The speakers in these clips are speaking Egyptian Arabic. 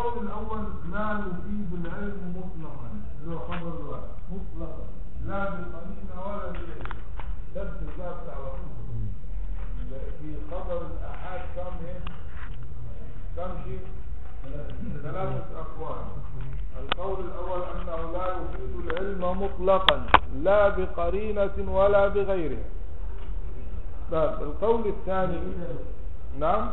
القول الأول لا يفيد العلم مطلقا اللي هو خبر الواحد مطلقا لا بالقرينة ولا بالعلم ده الباب بتاع الرسول. في خبر الآحاد كم ايه؟ كم شيء؟ ثلاثة أقوال القول الأول أنه لا يفيد العلم مطلقا لا بقرينة ولا بغيرها طيب القول الثاني نعم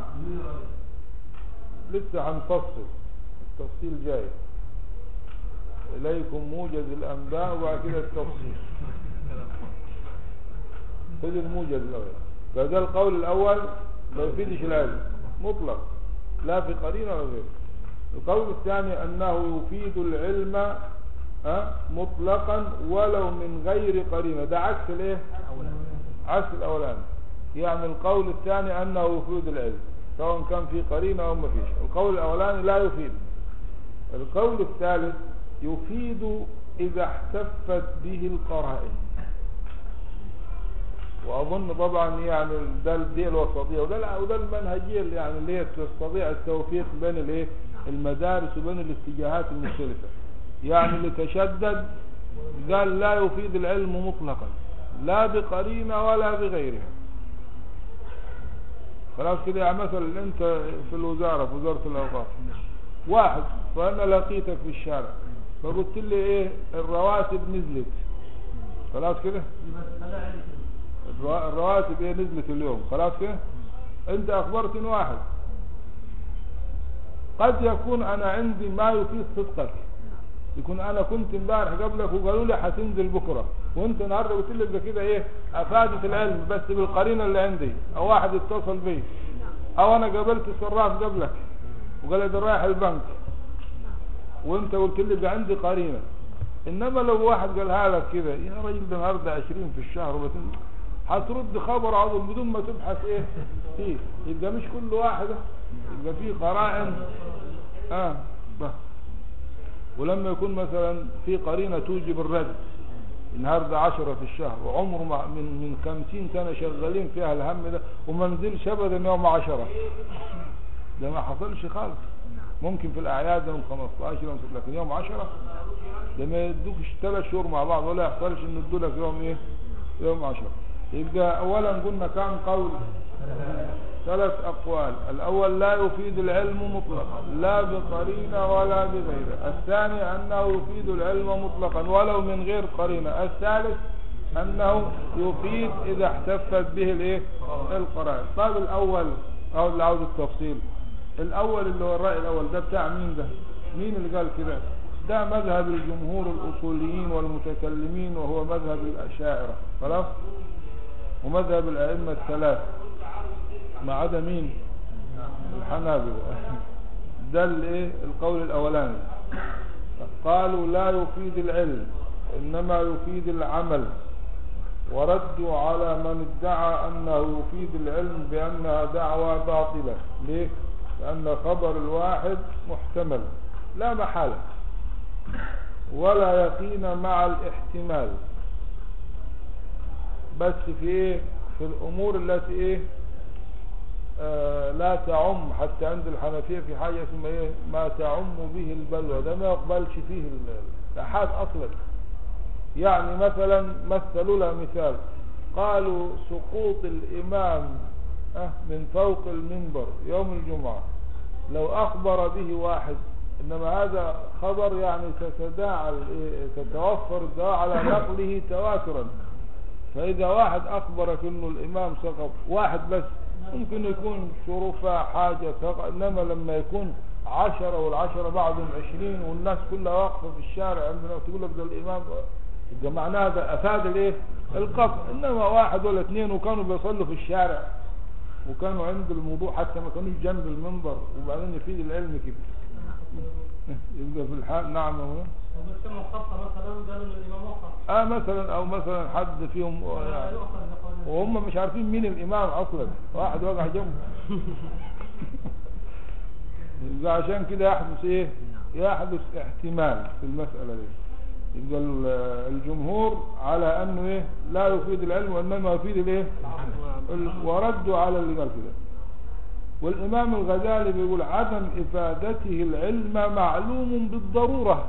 لسه هنفصل التفصيل جاي إليكم موجز الأنباء وبعد كده التفصيل خذ الموجز الأول فده القول الأول ما يفيدش العلم مطلق لا في قرينة ولا غيره القول الثاني أنه يفيد العلم أه؟ مطلقا ولو من غير قرينة ده عكس الايه عكس الأولاني يعني القول الثاني أنه يفيد العلم سواء كان في قرينة أو ما فيش القول الأولاني لا يفيد القول الثالث يفيد إذا احتفت به القرائن وأظن طبعا يعني ده دي الوسطية وده لا- وده المنهجية اللي يعني اللي هي تستطيع التوفيق بين الايه المدارس وبين الاتجاهات المختلفة يعني اللي تشدد قال لا يفيد العلم مطلقا لا بقرينة ولا بغيرها خلاص كده يعني مثلا انت في الوزارة في وزارة الاوقاف واحد فانا لقيتك في الشارع فقلت لي ايه الرواتب نزلت خلاص كده الروا- الرواتب ايه نزلت اليوم خلاص كده انت اخبرتني واحد قد يكون انا عندي ما يفيد صدقك يكون انا كنت امبارح قبلك وقالوا لي هتنزل بكره وانت النهارده قلت لي ده كده ايه افادت العلم بس بالقرينه اللي عندي او واحد اتصل بي او انا قابلت الصراف قبلك وقال لي ده رايح البنك وانت قلت لي ده عندي قرينه انما لو واحد قالها لك كده يا راجل ده النهارده 20 في الشهر بس هترد خبر عظيم بدون ما تبحث ايه فيه يبقى مش كل واحده يبقى فيه قرائن اه بس ولما يكون مثلا في قرينة توجب الرد النهاردة عشرة في الشهر وعمره مع- من من خمسين سنة شغالين فيها الهم ده وما نزلش أبدا يوم عشرة ده ما حصلش خالص ممكن في الأعياد يوم 15 يوم لكن يوم عشرة ده ما يدوكش ثلاث شهور مع بعض ولا يحصلش إن يدولك يوم إيه يوم عشرة يبقى أولا قلنا كم قول ثلاث أقوال الأول لا يفيد العلم مطلقا لا بقرينة ولا بغيره الثاني أنه يفيد العلم مطلقا ولو من غير قرينة الثالث أنه يفيد إذا احتفت به الإيه؟ القرائن طيب الأول أو اللي عاوز التفصيل الأول اللي هو الرأي الأول ده بتاع مين ده مين اللي قال كده ده مذهب الجمهور الأصوليين والمتكلمين وهو مذهب الأشاعرة خلاص ومذهب الأئمة الثلاثة ما عدا مين الحنابلة ده الايه القول الاولاني قالوا لا يفيد العلم انما يفيد العمل وردوا على من ادعى انه يفيد العلم بانها دعوى باطلة ليه لان خبر الواحد محتمل لا محالة ولا يقين مع الاحتمال بس في ايه في الامور التي ايه آه، لا تعم حتى عند الحنفية في حاجة اسمها ايه ما تعم به البلوى ده ما يقبلش فيه ال- الأحاد أصلا يعني مثلا مثلوا لها مثال قالوا سقوط الإمام آه، من فوق المنبر يوم الجمعة لو أخبر به واحد إنما هذا خبر يعني تتداعى ال- إيه، تتوفر الدواء على نقله تواترا فإذا واحد أخبرك إنه الإمام سقط واحد بس ممكن يكون شرفة حاجة سقط إنما لما يكون عشرة والعشرة بعضهم عشرين والناس كلها واقفة في الشارع عندنا تقول لك ده الإمام يبقى معناه ده أفاد الإيه؟ القطع إنما واحد ولا اثنين وكانوا بيصلوا في الشارع وكانوا عند الموضوع حتى ما كانوش جنب المنبر وبعدين يفيد العلم كده يبقى في الحال نعم هو وبالسمع خاصة مثلا قالوا ان الامام وقف اه مثلا او مثلا حد فيهم يعني يؤخذ بقول وهم مش عارفين مين الامام اصلا واحد وقع جنبه يبقى عشان كده يحدث ايه يحدث احتمال في المسألة دي يبقى ال- الجمهور على انه ايه لا يفيد العلم وانما يفيد الايه ال- وردوا على اللي قال كده والإمام الغزالي بيقول عدم إفادته العلم معلوم بالضرورة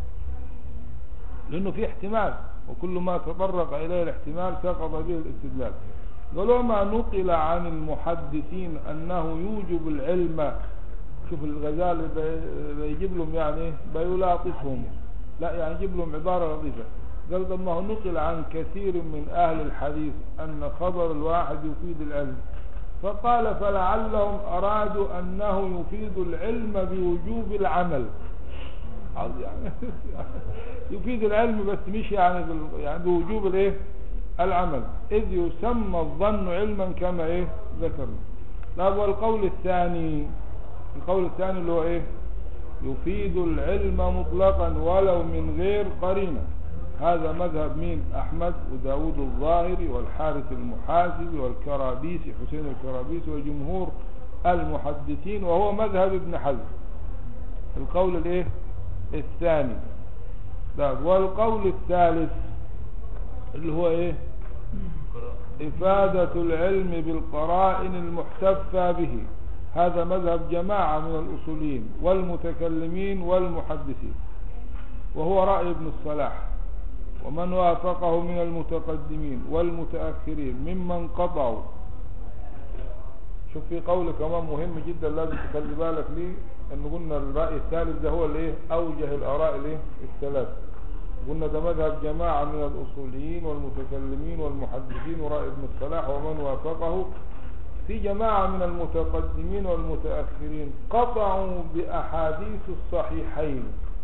لأنه في احتمال وكل ما تطرق إليه الاحتمال سقط به الاستدلال قالوا ما نقل عن المحدثين أنه يوجب العلم شوف الغزالي بي- بيجيب لهم يعني إيه؟ بيلاطفهم لا يعني يجيب لهم عبارة لطيفة قال ده ما هو نقل عن كثير من أهل الحديث أن خبر الواحد يفيد العلم فقال فلعلهم أرادوا أنه يفيد العلم بوجوب العمل عاوز يعني يفيد العلم بس مش يعني بال- يعني بوجوب الايه العمل إذ يسمى الظن علما كما ايه ذكرنا لا والقول الثاني القول الثاني اللي هو ايه يفيد العلم مطلقا ولو من غير قرينه هذا مذهب مين أحمد وداود الظاهري والحارث المحاسبي والكرابيسي حسين الكرابيسي وجمهور المحدثين وهو مذهب ابن حزم القول الايه الثاني طيب والقول الثالث اللي هو ايه إفادة العلم بالقرائن المحتفى به هذا مذهب جماعة من الأصوليين والمتكلمين والمحدثين وهو رأي ابن الصلاح ومن وافقه من المتقدمين والمتأخرين ممن قطعوا شوف في قول كمان مهم جدا لازم تخلي بالك ليه ان قلنا الرأي الثالث ده هو الايه اوجه الاراء الايه الثلاث قلنا ده مذهب جماعة من الاصوليين والمتكلمين والمحدثين ورأي ابن الصلاح ومن وافقه في جماعة من المتقدمين والمتأخرين قطعوا بأحاديث الصحيحين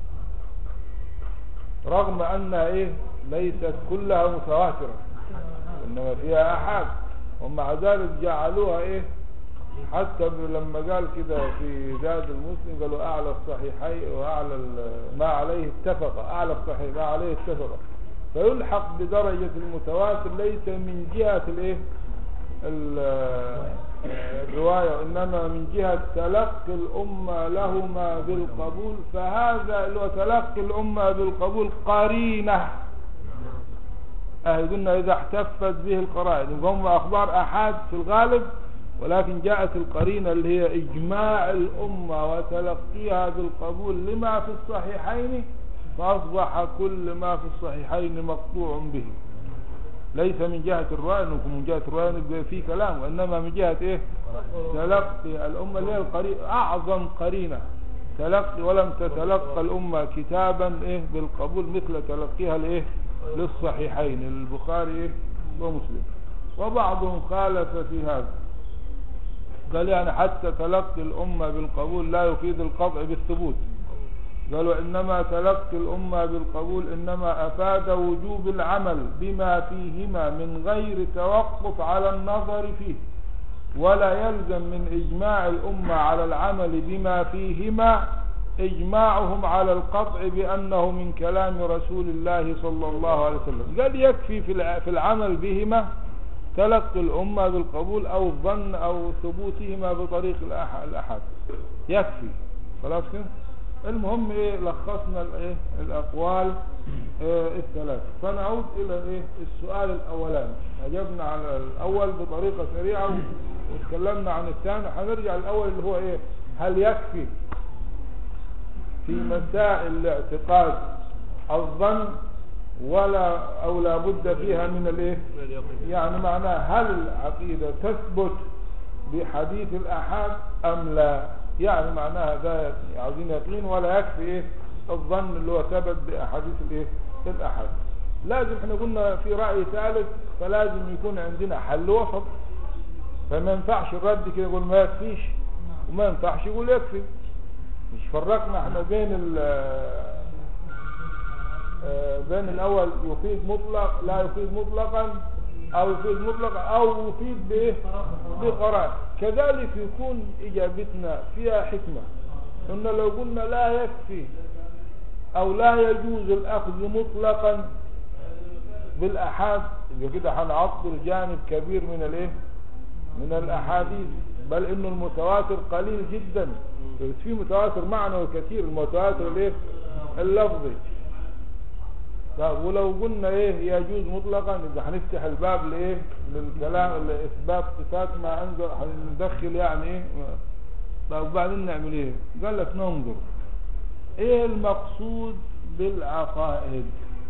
رغم أنها إيه ليست كلها متواترة إنما فيها أحاد ومع ذلك جعلوها إيه حتى ب- لما قال كده في زاد المسلم قالوا أعلى الصحيحين وأعلى ال- ما عليه اتفق أعلى الصحيح ما عليه اتفق فيلحق بدرجة المتواتر ليس من جهة الإيه ال- الرواية إنما من جهة تلقي الأمة لهما بالقبول فهذا اللي هو تلقي الأمة بالقبول قرينة أهل قلنا إذا احتفت به القرائن هم أخبار أحاد في الغالب ولكن جاءت القرينة اللي هي إجماع الأمة وتلقيها بالقبول لما في الصحيحين فأصبح كل ما في الصحيحين مقطوع به ليس من جهة الرأي انه من جهة الرأي يبقى في كلام وإنما من جهة إيه تلقي الأمة اللي هي القرينة أعظم قرينة تلقي ولم تتلقى الأمة كتابا إيه بالقبول مثل تلقيها الإيه للصحيحين البخاري إيه ومسلم وبعضهم خالف في هذا قال يعني حتى تلقي الأمة بالقبول لا يفيد القطع بالثبوت قالوا إنما تلقي الأمة بالقبول إنما أفاد وجوب العمل بما فيهما من غير توقف على النظر فيه ولا يلزم من إجماع الأمة على العمل بما فيهما إجماعهم على القطع بأنه من كلام رسول الله صلى الله عليه وسلم قد يكفي في الع- في العمل بهما تلقي الأمة بالقبول أو الظن أو ثبوتهما بطريق الأح- الأحد يكفي خلاص كده المهم ايه لخصنا الايه الاقوال إيه الثلاث فنعود الى ايه السؤال الاولاني اجبنا على الاول بطريقه سريعه وتكلمنا عن الثاني هنرجع الاول اللي هو ايه هل يكفي في مسائل الاعتقاد الظن ولا او لا بد فيها من الايه يعني معناه هل العقيده تثبت بحديث الآحاد أم لا يعني معناها ده عاوزين يقين ولا يكفي إيه الظن اللي هو ثبت بأحاديث الإيه الآحاد لازم احنا قلنا في رأي ثالث فلازم يكون عندنا حل وسط فما ينفعش الرد كده يقول ما يكفيش وما ينفعش يقول يكفي مش فرقنا احنا بين ال آه، بين الأول يفيد مطلق لا يفيد مطلقا أو يفيد مطلقا أو يفيد بإيه بقرار كذلك يكون إجابتنا فيها حكمة إن لو قلنا لا يكفي أو لا يجوز الأخذ مطلقا بالأحاد يبقى كده هنعطل جانب كبير من الإيه من الأحاديث بل إنه المتواتر قليل جدا بس في متواتر معنوي كثير المتواتر الإيه اللفظي طب ولو قلنا ايه يجوز مطلقا يبقى هنفتح الباب لايه للكلام لاثبات صفات ما انزل هندخل يعني ايه طب وبعدين نعمل ايه قال لك ننظر ايه المقصود بالعقائد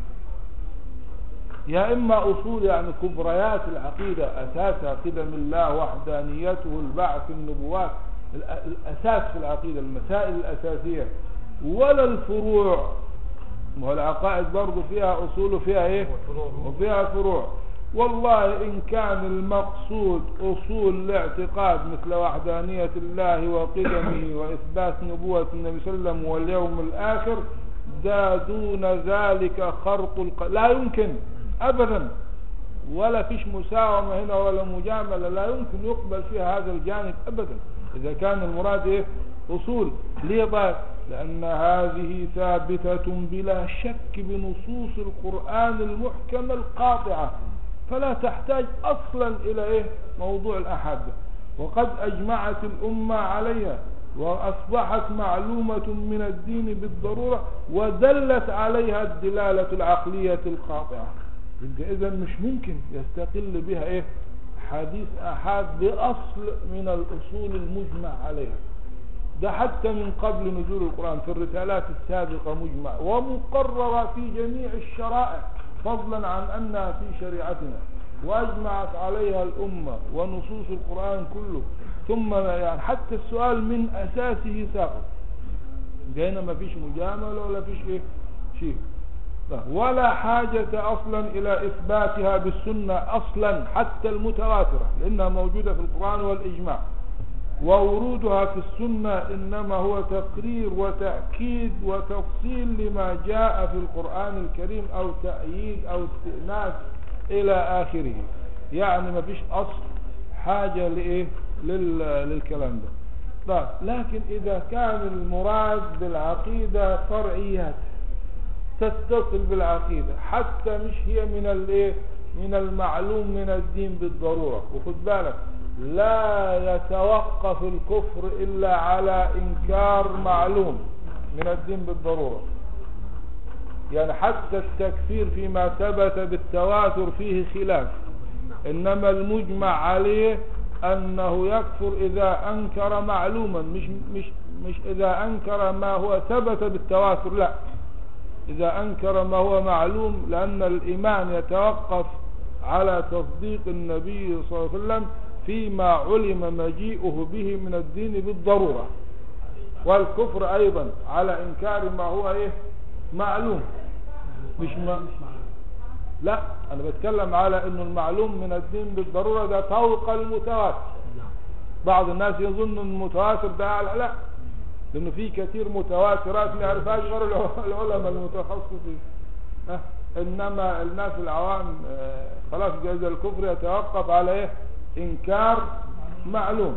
يا اما اصول يعني كبريات العقيده اساسها قدم الله وحدانيته البعث النبوات الأ- الاساس في العقيده المسائل الاساسيه ولا الفروع ما هو العقائد برضه فيها اصول وفيها ايه وفيها فروع والله ان كان المقصود اصول الاعتقاد مثل وحدانيه الله وقدمه واثبات نبوه النبي صلى الله عليه وسلم واليوم الاخر ده دون ذلك خرق الق... لا يمكن ابدا ولا فيش مساومه هنا ولا مجامله لا يمكن يقبل فيها هذا الجانب ابدا اذا كان المراد ايه اصول ليه طيب لان هذه ثابته بلا شك بنصوص القران المحكمه القاطعه فلا تحتاج اصلا الى ايه موضوع الاحاد وقد اجمعت الامه عليها واصبحت معلومه من الدين بالضروره ودلت عليها الدلاله العقليه القاطعه يبقى اذا مش ممكن يستقل بها ايه حديث احاد باصل من الاصول المجمع عليها ده حتى من قبل نزول القرآن في الرسالات السابقة مجمع ومقررة في جميع الشرائع فضلا عن أنها في شريعتنا وأجمعت عليها الأمة ونصوص القرآن كله ثم يعني حتى السؤال من أساسه ساقط جينا ما فيش مجاملة ولا فيش إيه شيء ولا حاجة أصلا إلى إثباتها بالسنة أصلا حتى المتواترة لأنها موجودة في القرآن والإجماع وورودها في السنة إنما هو تقرير وتأكيد وتفصيل لما جاء في القرآن الكريم أو تأييد أو استئناس إلى آخره يعني ما فيش أصل حاجة لإيه لل... للكلام ده طيب لكن إذا كان المراد بالعقيدة فرعيات تتصل بالعقيدة حتى مش هي من الايه من المعلوم من الدين بالضرورة وخد بالك لا يتوقف الكفر إلا على إنكار معلوم من الدين بالضرورة يعني حتى التكفير فيما ثبت بالتواتر فيه خلاف إنما المجمع عليه أنه يكفر إذا أنكر معلوما مش, مش, مش إذا أنكر ما هو ثبت بالتواتر لا إذا أنكر ما هو معلوم لأن الإيمان يتوقف على تصديق النبي صلى الله عليه وسلم فيما علم مجيئه به من الدين بالضرورة والكفر أيضا على إنكار ما هو إيه معلوم مش ما لا أنا بتكلم على أنه المعلوم من الدين بالضرورة ده فوق المتواتر بعض الناس يظن أن المتواتر ده أعلى لا لأنه في كثير متواترات ما يعرفهاش غير العلماء المتخصصين أه. إنما الناس العوام آه خلاص جاز الكفر يتوقف على إيه إنكار معلوم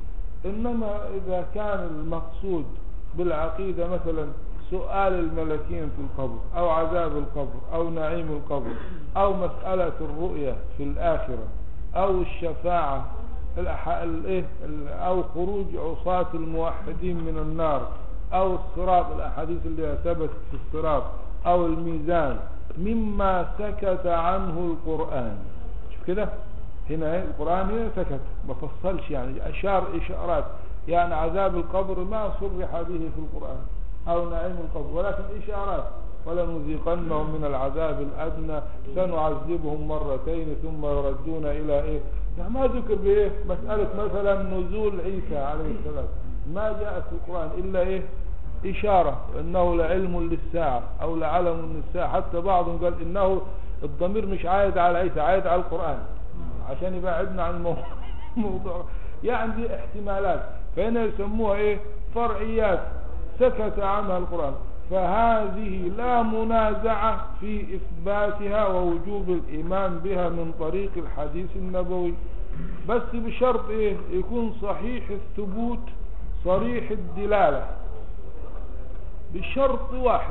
إنما إذا كان المقصود بالعقيدة مثلا سؤال الملكين في القبر أو عذاب القبر أو نعيم القبر أو مسألة الرؤية في الآخرة أو الشفاعة الإيه أو خروج عصاة الموحدين من النار أو الصراط الأحاديث اللي ثبت في الصراط أو الميزان مما سكت عنه القرآن شوف كده هنا القرآن هنا سكت ما فصلش يعني أشار إشارات يعني عذاب القبر ما صرح به في القرآن أو نعيم القبر ولكن إشارات ولنذيقنهم من العذاب الأدنى سنعذبهم مرتين ثم يردون إلى إيه يعني ما ذكر بإيه مسألة مثلا نزول عيسى عليه السلام ما جاء في القرآن إلا إيه إشارة إنه لعلم للساعة أو لعلم للساعة حتى بعضهم قال إنه الضمير مش عايد على عيسى عايد على القرآن عشان يبعدنا عن الموضوع يعني دي احتمالات فهنا يسموها ايه فرعيات سكت عنها القرآن فهذه لا منازعة في إثباتها ووجوب الإيمان بها من طريق الحديث النبوي بس بشرط إيه يكون صحيح الثبوت صريح الدلالة بشرط واحد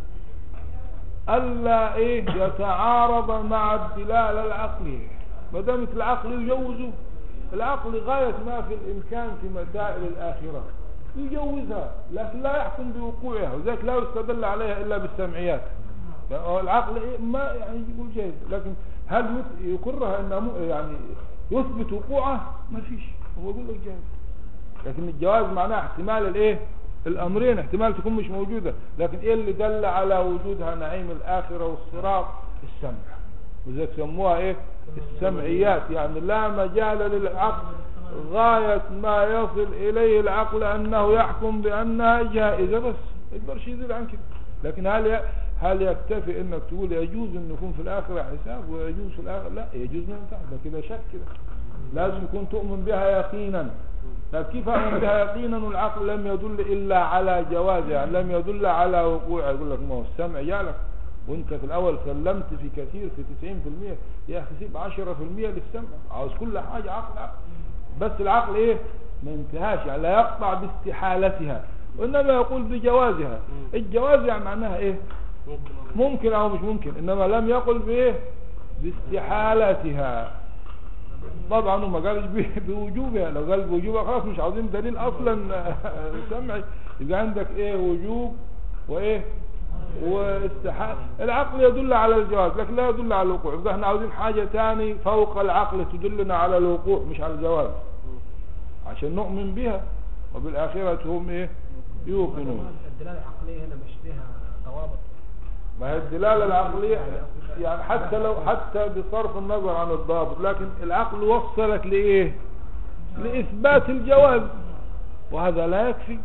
ألا إيه يتعارض مع الدلالة العقلية ما دامت العقل يجوزه العقل غاية ما في الإمكان في مسائل الآخرة يجوزها لكن لا يحكم بوقوعها وذلك لا يستدل عليها إلا بالسمعيات يعني هو العقل إيه ما يعني يقول جائز لكن هل يت- يقرها انها مو- يعني يثبت وقوعه ما فيش هو يقول لك جائز لكن الجواز معناه احتمال الايه الامرين احتمال تكون مش موجوده لكن ايه اللي دل على وجودها نعيم الاخره والصراط السمع وذلك سموها ايه السمعيات يعني لا مجال للعقل غاية ما يصل إليه العقل أنه يحكم بأنها جائزة بس ما يقدرش يزيد عن كده لكن هل ي- هل يكتفي انك تقول يجوز ان يكون في الاخره حساب ويجوز في الاخره لا يجوز ما ينفع ده كده شك كده لازم يكون تؤمن بها يقينا طيب كيف اؤمن بها يقينا والعقل لم يدل الا على جوازها يعني لم يدل على وقوعها يقول لك ما هو السمع جعلك وانت في الاول سلمت في كثير في 90% يا اخي سيب 10% للسمع عاوز كل حاجه عقل عقل بس العقل ايه ما انتهاش يعني لا يقطع باستحالتها وانما يقول بجوازها الجواز يعني معناها ايه ممكن او مش ممكن انما لم يقل بايه باستحالتها طبعا وما قالش ب- بوجوبها لو قال بوجوبها خلاص مش عاوزين دليل اصلا سمعي يبقى عندك ايه وجوب وايه واستحال العقل يدل على الجواز لكن لا يدل على الوقوع يبقى احنا عاوزين حاجة تاني فوق العقل تدلنا على الوقوع مش على الجواز عشان نؤمن بها وبالآخرة هم ايه يوقنون الدلاله العقليه هنا مش فيها ضوابط ما هي الدلالة العقلية يعني حتى لو حتى بصرف النظر عن الضابط لكن العقل وصلك لإيه لإثبات الجواز وهذا لا يكفي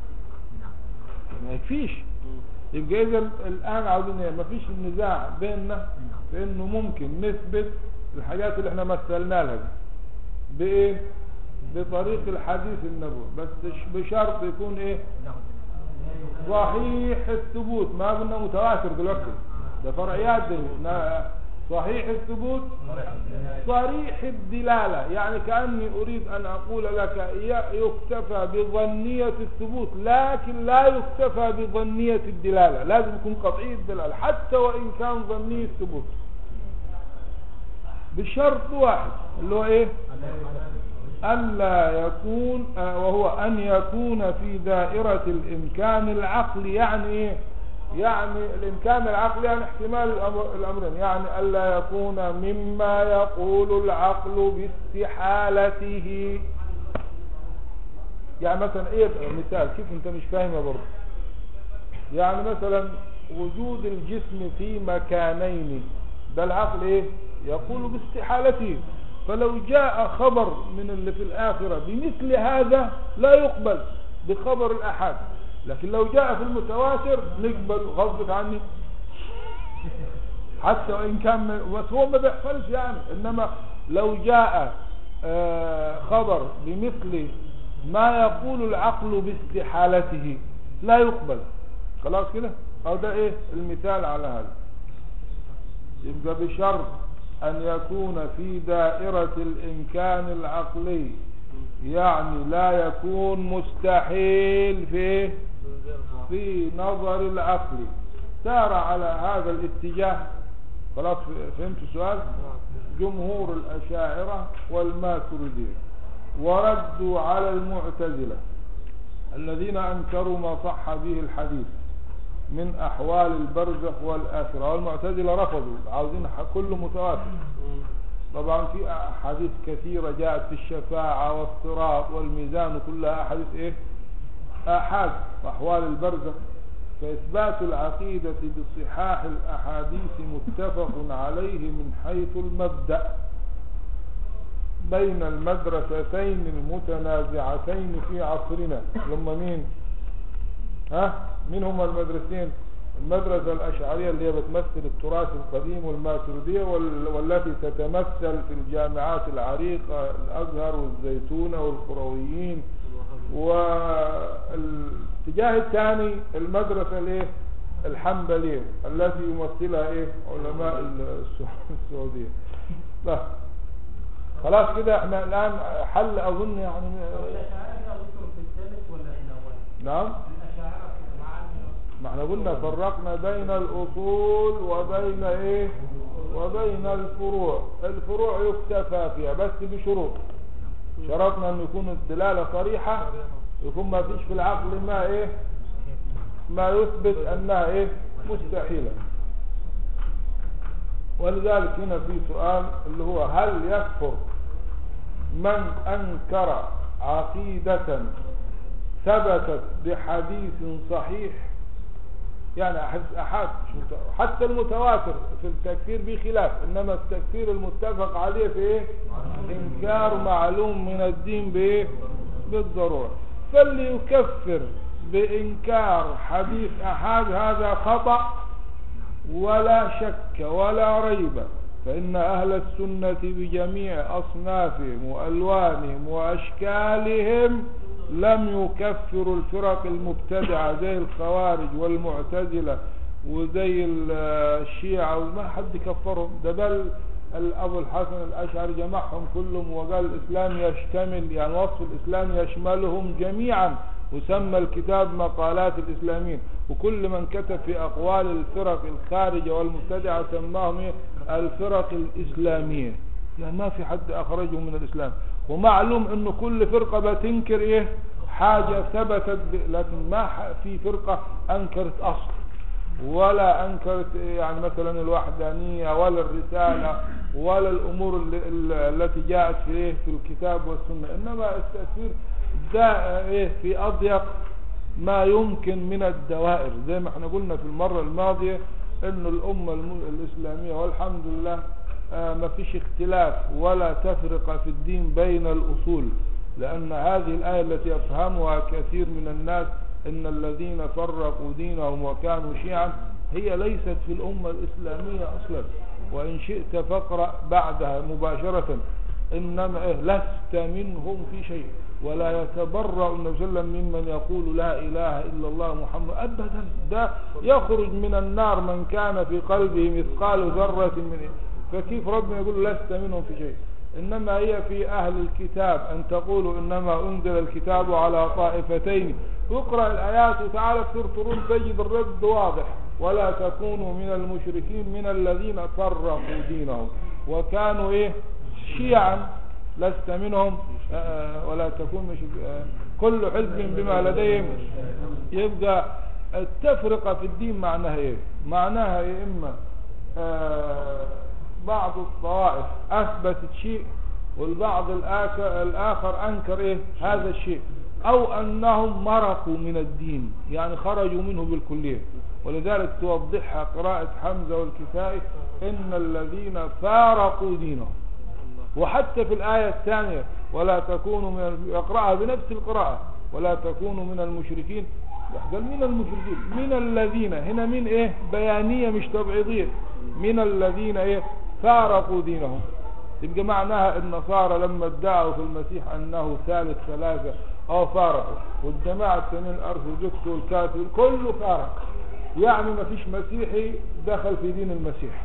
ما يكفيش يبقى إذا الآن عاوزين إيه ما فيش نزاع بيننا في إنه ممكن نثبت الحاجات اللي احنا مثلنا لها دي بإيه بطريق الحديث النبوي بس بشرط يكون إيه ناخد صحيح الثبوت ما قلنا متواتر دلوقتي ده فرعيات دي نا- صحيح الثبوت صريح الدلالة يعني كأني أريد أن أقول لك ي- يكتفى بظنية الثبوت لكن لا يكتفى بظنية الدلالة لازم يكون قطعي الدلالة حتى وإن كان ظني الثبوت بشرط واحد اللي هو إيه ألا يكون آه، وهو أن يكون في دائرة الإمكان العقلي يعني إيه؟ يعني الإمكان العقلي يعني احتمال الأمر- الأمرين يعني ألا يكون مما يقول العقل باستحالته يعني مثلا إيه مثال كيف أنت مش فاهمه برضه يعني مثلا وجود الجسم في مكانين ده العقل ايه يقول باستحالته فلو جاء خبر من اللي في الآخرة بمثل هذا لا يقبل بخبر الأحد لكن لو جاء في المتواتر نقبل غصب عني حتى وإن كان من- بس هو ما بيحصلش يعني إنما لو جاء آه، خبر بمثل ما يقول العقل باستحالته لا يقبل خلاص كده أو ده إيه المثال على هذا يبقى بشرط أن يكون في دائرة الإمكان العقلي يعني لا يكون مستحيل في في نظر العقل سار على هذا الاتجاه خلاص فهمت السؤال جمهور الأشاعرة والماتريدية وردوا على المعتزلة الذين أنكروا ما صح به الحديث من أحوال البرزخ والآخرة والمعتزلة رفضوا عاوزين ح- كله متواتر طبعا في أحاديث كثيرة جاءت في الشفاعة والصراط والميزان وكلها أحاديث إيه آحاد أحوال البرزخ فإثبات العقيدة بصحاح الأحاديث متفق عليه من حيث المبدأ بين المدرستين المتنازعتين في عصرنا لما مين ها مين هم المدرستين المدرسة الأشعرية اللي هي بتمثل التراث القديم والماتريدية وال- والتي تتمثل في الجامعات العريقة الأزهر والزيتونة والقرويين والاتجاه الثاني المدرسة الايه الحنبلية التي يمثلها ايه علماء السع- السعودية طيب. خلاص كده احنا الآن حل أظن يعني الاشاعره قصدهم في الثالث ولا في الاول؟ نعم الاشاعره مع ما احنا قلنا فرقنا بين الأصول وبين ايه وبين الفروع الفروع يكتفى فيها بس بشروط شرطنا ان يكون الدلالة صريحة يكون ما فيش في العقل ما ايه ما يثبت انها ايه مستحيلة ولذلك هنا في سؤال اللي هو هل يكفر من أنكر عقيدة ثبتت بحديث صحيح يعني أحد- أحد مش مت- حتى المتواتر في التكفير بخلاف إنما التكفير المتفق عليه في إيه؟ إنكار معلوم من الدين بإيه؟ بالضرورة فاللي يكفر بإنكار حديث أحد هذا خطأ ولا شك ولا ريب فإن أهل السنة بجميع أصنافهم وألوانهم وأشكالهم لم يكفروا الفرق المبتدعة زي الخوارج والمعتزلة وزي ال- الشيعة وما حد كفرهم ده بل ال- أبو الحسن الأشعري جمعهم كلهم وقال الإسلام يشتمل يعني وصف الإسلام يشملهم جميعا وسمى الكتاب مقالات الإسلاميين وكل من كتب في أقوال الفرق الخارجة والمبتدعة سماهم إيه؟ الفرق الإسلامية يعني ما في حد أخرجه من الإسلام ومعلوم أنه كل فرقة بتنكر إيه حاجة ثبتت ب... لكن ما ح- في فرقة أنكرت أصل ولا أنكرت يعني مثلا الوحدانية ولا الرسالة ولا الأمور اللي ال- التي جاءت في إيه في الكتاب والسنة إنما التأثير ده إيه في أضيق ما يمكن من الدوائر زي ما احنا قلنا في المرة الماضية أن الأمة الم- الإسلامية والحمد لله آه، ما فيش اختلاف ولا تفرقة في الدين بين الأصول لأن هذه الآية التي يفهمها كثير من الناس إن الذين فرقوا دينهم وكانوا شيعا هي ليست في الأمة الإسلامية أصلا وإن شئت فاقرأ بعدها مباشرة إنما إيه لست منهم في شيء ولا يتبرأ النبي صلى الله عليه وسلم ممن يقول لا إله إلا الله محمد أبدا ده يخرج من النار من كان في قلبه مثقال ذرة من إيه فكيف ربنا يقول لست منهم في شيء إنما هي في أهل الكتاب أن تقولوا إنما أنزل الكتاب على طائفتين اقرأ الآيات وتعالى في سورة الروم تجد الرد واضح ولا تكونوا من المشركين من الذين فرقوا دينهم وكانوا إيه شيعا لست منهم آه، ولا تكون مش آه، كل حزب بما لديهم يبقى التفرقة في الدين معناها ايه معناها يا اما آه، بعض الطوائف اثبتت شيء والبعض الآك- الاخر انكر ايه هذا الشيء او انهم مرقوا من الدين يعني خرجوا منه بالكلية ولذلك توضحها قراءة حمزة والكسائي ان الذين فارقوا دينهم وحتى في الآية الثانية ولا تكونوا من الم- يقرأها بنفس القراءة ولا تكونوا من المشركين قال من المشركين من الذين هنا من ايه بيانية مش تبعيضية من الذين ايه فارقوا دينهم يبقى معناها النصارى لما ادعوا في المسيح انه ثالث ثلاثة او فارقوا والجماعة التانيين الارثوذكس والكاثوليك كله فارق يعني ما فيش مسيحي دخل في دين المسيح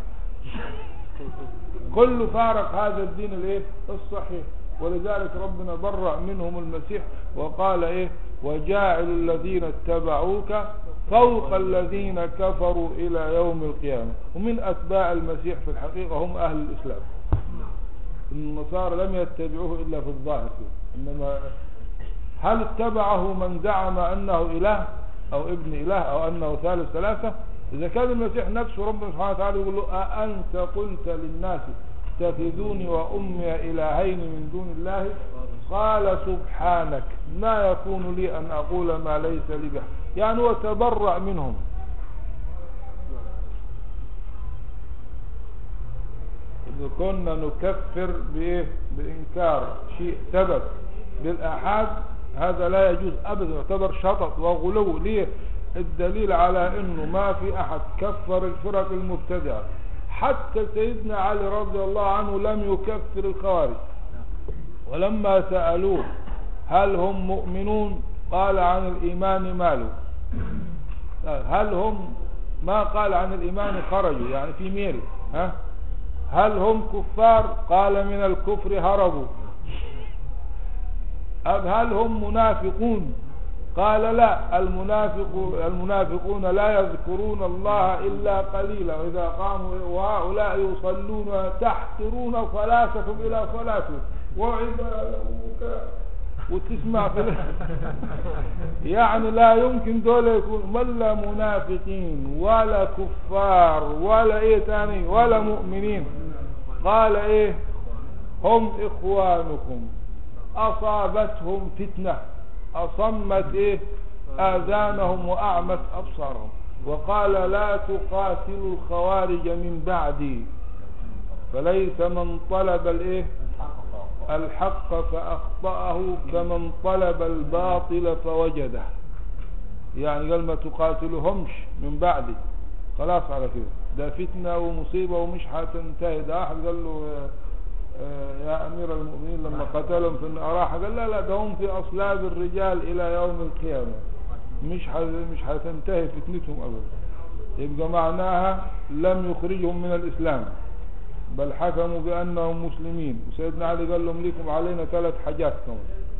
كل فارق هذا الدين الايه الصحيح ولذلك ربنا برأ منهم المسيح وقال ايه وجاعل الذين اتبعوك فوق الذين كفروا الى يوم القيامة ومن اتباع المسيح في الحقيقة هم اهل الاسلام النصارى لم يتبعوه الا في الظاهر انما هل اتبعه من زعم انه اله او ابن اله او انه ثالث ثلاثة اذا كان المسيح نفسه ربنا سبحانه وتعالى يقول له أأنت قلت للناس اتخذوني وامي الهين من دون الله قال سبحانك ما يكون لي ان اقول ما ليس لي به يعني هو تبرأ منهم إذا كنا نكفر بإيه؟ بإنكار شيء ثبت بالآحاد هذا لا يجوز أبدا يعتبر شطط وغلو ليه الدليل على أنه ما في أحد كفر الفرق المبتدعة حتى سيدنا علي رضي الله عنه لم يكفر الخوارج ولما سألوه هل هم مؤمنون قال عن الإيمان ماله هل هم ما قال عن الإيمان خرجوا يعني في ميل ها هل هم كفار قال من الكفر هربوا أب هل هم منافقون قال لا المنافق المنافقون لا يذكرون الله إلا قليلا وإذا قاموا وهؤلاء يصلون تحترون صلاتكم إلى صلاتهم وعبادك وتسمع في يعني لا يمكن دول يكون ولا منافقين ولا كفار ولا ايه تاني ولا مؤمنين قال ايه هم اخوانكم اصابتهم فتنة اصمت ايه اذانهم واعمت ابصارهم وقال لا تقاتلوا الخوارج من بعدي فليس من طلب الايه الحق فاخطأه كمن طلب الباطل فوجده يعني قال ما تقاتلهمش من بعدي خلاص على كده ده فتنة ومصيبة ومش هتنتهي ده واحد قال له آه، آه، يا أمير المؤمنين لما قتلهم في الأراحة قال لا لا ده هم في أصلاب الرجال إلى يوم القيامة مش ح- مش هتنتهي فتنتهم أبدا يبقى معناها لم يخرجهم من الإسلام بل حكموا بأنهم مسلمين وسيدنا علي قال لهم لكم علينا ثلاث حاجات كمان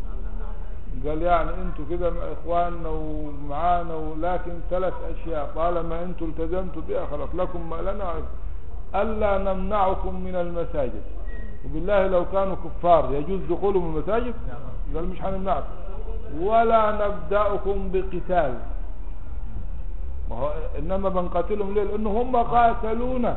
قال يعني انتوا كده اخواننا ومعانا ولكن ثلاث اشياء طالما انتوا التزمتوا بها خلاص لكم ما لنا الا نمنعكم من المساجد وبالله لو كانوا كفار يجوز دخولهم المساجد قال مش هنمنعكم ولا نبداكم بقتال ما هو انما بنقاتلهم ليه لانه هم قاتلونا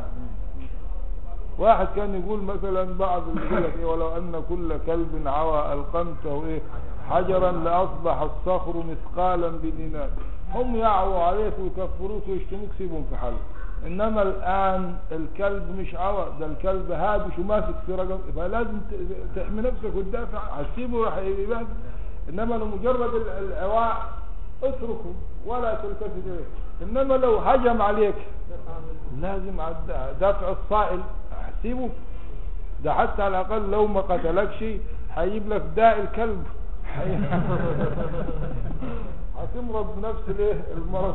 واحد كان يقول مثلا بعض اللي يقول لك ايه ولو ان كل كلب عوى القمته ايه حجرا لاصبح الصخر مثقالا بدينار هم يعووا عليك ويكفروك ويشتموك سيبهم في حالك انما الان الكلب مش عوى ده الكلب هابش وماسك في رقم فلازم ت- تحمي نفسك وتدافع هتسيبه راح يبهدل انما لو مجرد ال- العواء اتركه ولا تلتفت اليه انما لو هجم عليك لازم عد- دفع الصائل سيبه ده حتى على الاقل لو ما قتلكش هيجيب لك داء الكلب هي- هتمرض بنفس الايه المرض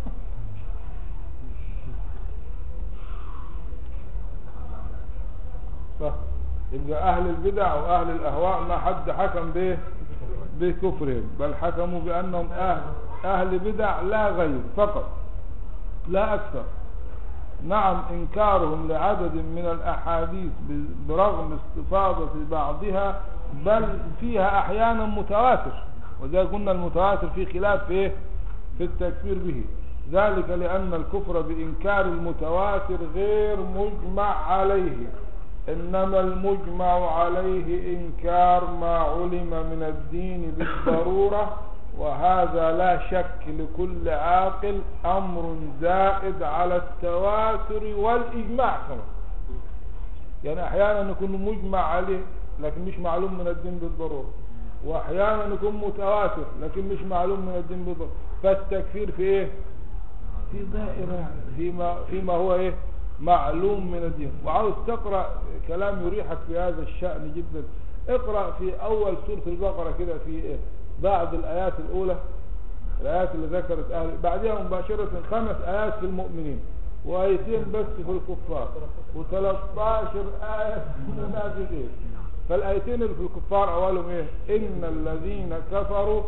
صح يبقى اهل البدع واهل الاهواء ما حد حكم به بكفرهم بل حكموا بانهم اهل اهل بدع لا غير فقط لا اكثر نعم إنكارهم لعدد من الأحاديث ب- برغم استفاضة بعضها بل فيها أحيانا متواتر وذا قلنا المتواتر في خلاف في إيه؟ في التكفير به ذلك لأن الكفر بإنكار المتواتر غير مجمع عليه إنما المجمع عليه إنكار ما علم من الدين بالضرورة وهذا لا شك لكل عاقل أمر زائد على التواتر والإجماع كمان يعني أحيانا يكون مجمع عليه لكن مش معلوم من الدين بالضرورة وأحيانا يكون متواتر لكن مش معلوم من الدين بالضرورة فالتكفير في إيه؟ في دائرة فيما, فيما هو إيه؟ معلوم من الدين وعاوز تقرأ كلام يريحك في هذا الشأن جدا اقرأ في أول سورة البقرة كده في إيه؟ بعد الآيات الأولى الآيات اللي ذكرت أهل بعدها مباشرة خمس آيات في المؤمنين وآيتين بس في الكفار و13 آية في المنافقين فالآيتين اللي في الكفار أولهم إيه إن الذين كفروا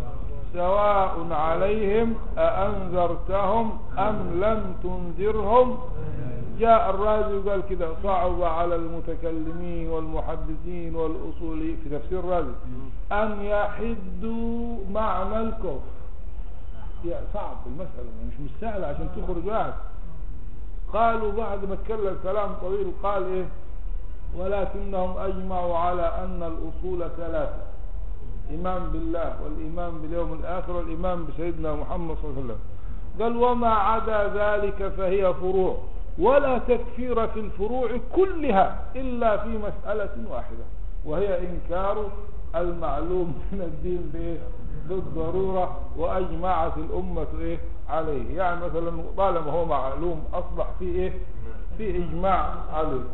سواء عليهم أأنذرتهم أم لم تنذرهم جاء الرازي وقال كده صعب على المتكلمين والمحدثين والأصوليين في تفسير الرازي أن يحدوا معنى الكفر يا صعب المسألة مش مش سهلة عشان تخرج واحد قالوا بعد ما اتكلم كلام طويل قال ايه ولكنهم اجمعوا على ان الاصول ثلاثة ايمان بالله والايمان باليوم الاخر والايمان بسيدنا محمد صلى الله عليه وسلم قال وما عدا ذلك فهي فروع ولا تكفير في الفروع كلها الا في مسألة واحدة وهي انكار المعلوم من الدين بايه بالضرورة واجمعت الامة ايه عليه يعني مثلا طالما هو معلوم اصبح في ايه في اجماع عليه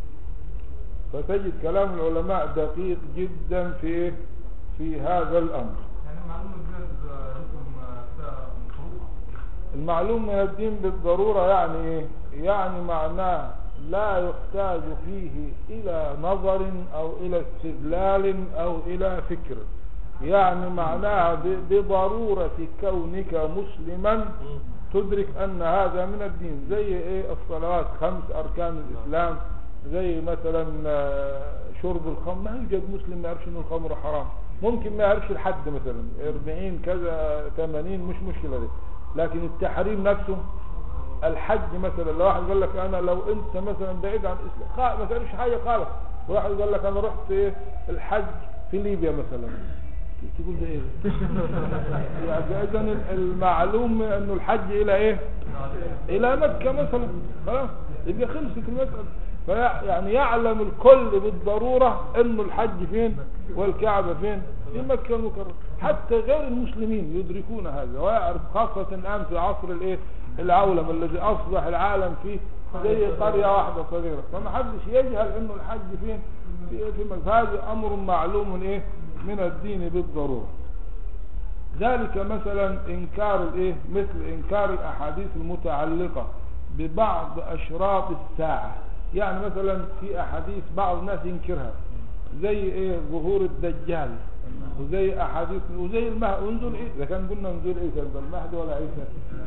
فتجد كلام العلماء دقيق جدا في ايه في هذا الامر يعني معلومة بجد لكم مفروض المعلوم من الدين بالضرورة يعني ايه يعني معناه لا يحتاج فيه الى نظر او الى استدلال او الى فكر يعني معناها ب- بضرورة كونك مسلما تدرك ان هذا من الدين زي ايه الصلوات خمس اركان الاسلام زي مثلا آه، شرب الخمر ما يوجد مسلم ما يعرفش ان الخمر حرام ممكن ما يعرفش الحد مثلا 40 كذا 80 مش مشكله دي لكن التحريم نفسه الحج مثلا لو واحد قال لك انا لو انت مثلا بعيد عن الاسلام خا- ما تعرفش حاجه خالص واحد قال لك انا رحت ايه الحج في ليبيا مثلا تقول ده ايه يعني اذا المعلوم انه الحج الى ايه الى مكة مثلا خلاص يبقى خلصت المسألة في يعني يعلم الكل بالضرورة انه الحج فين والكعبة فين في مكة المكرمة حتى غير المسلمين يدركون هذا ويعرف خاصة الان في عصر الايه العولمة الذي اصبح العالم فيه زي قرية واحدة صغيرة فما حدش يجهل انه الحج فين في, في مكة هذا امر معلوم ايه من الدين بالضرورة ذلك مثلا انكار الايه مثل انكار الاحاديث المتعلقة ببعض اشراط الساعة يعني مثلا في احاديث بعض الناس ينكرها زي ايه ظهور الدجال وزي احاديث وزي المهد ونزول ايه اذا كان قلنا نزول عيسى يبقى المهد ولا عيسى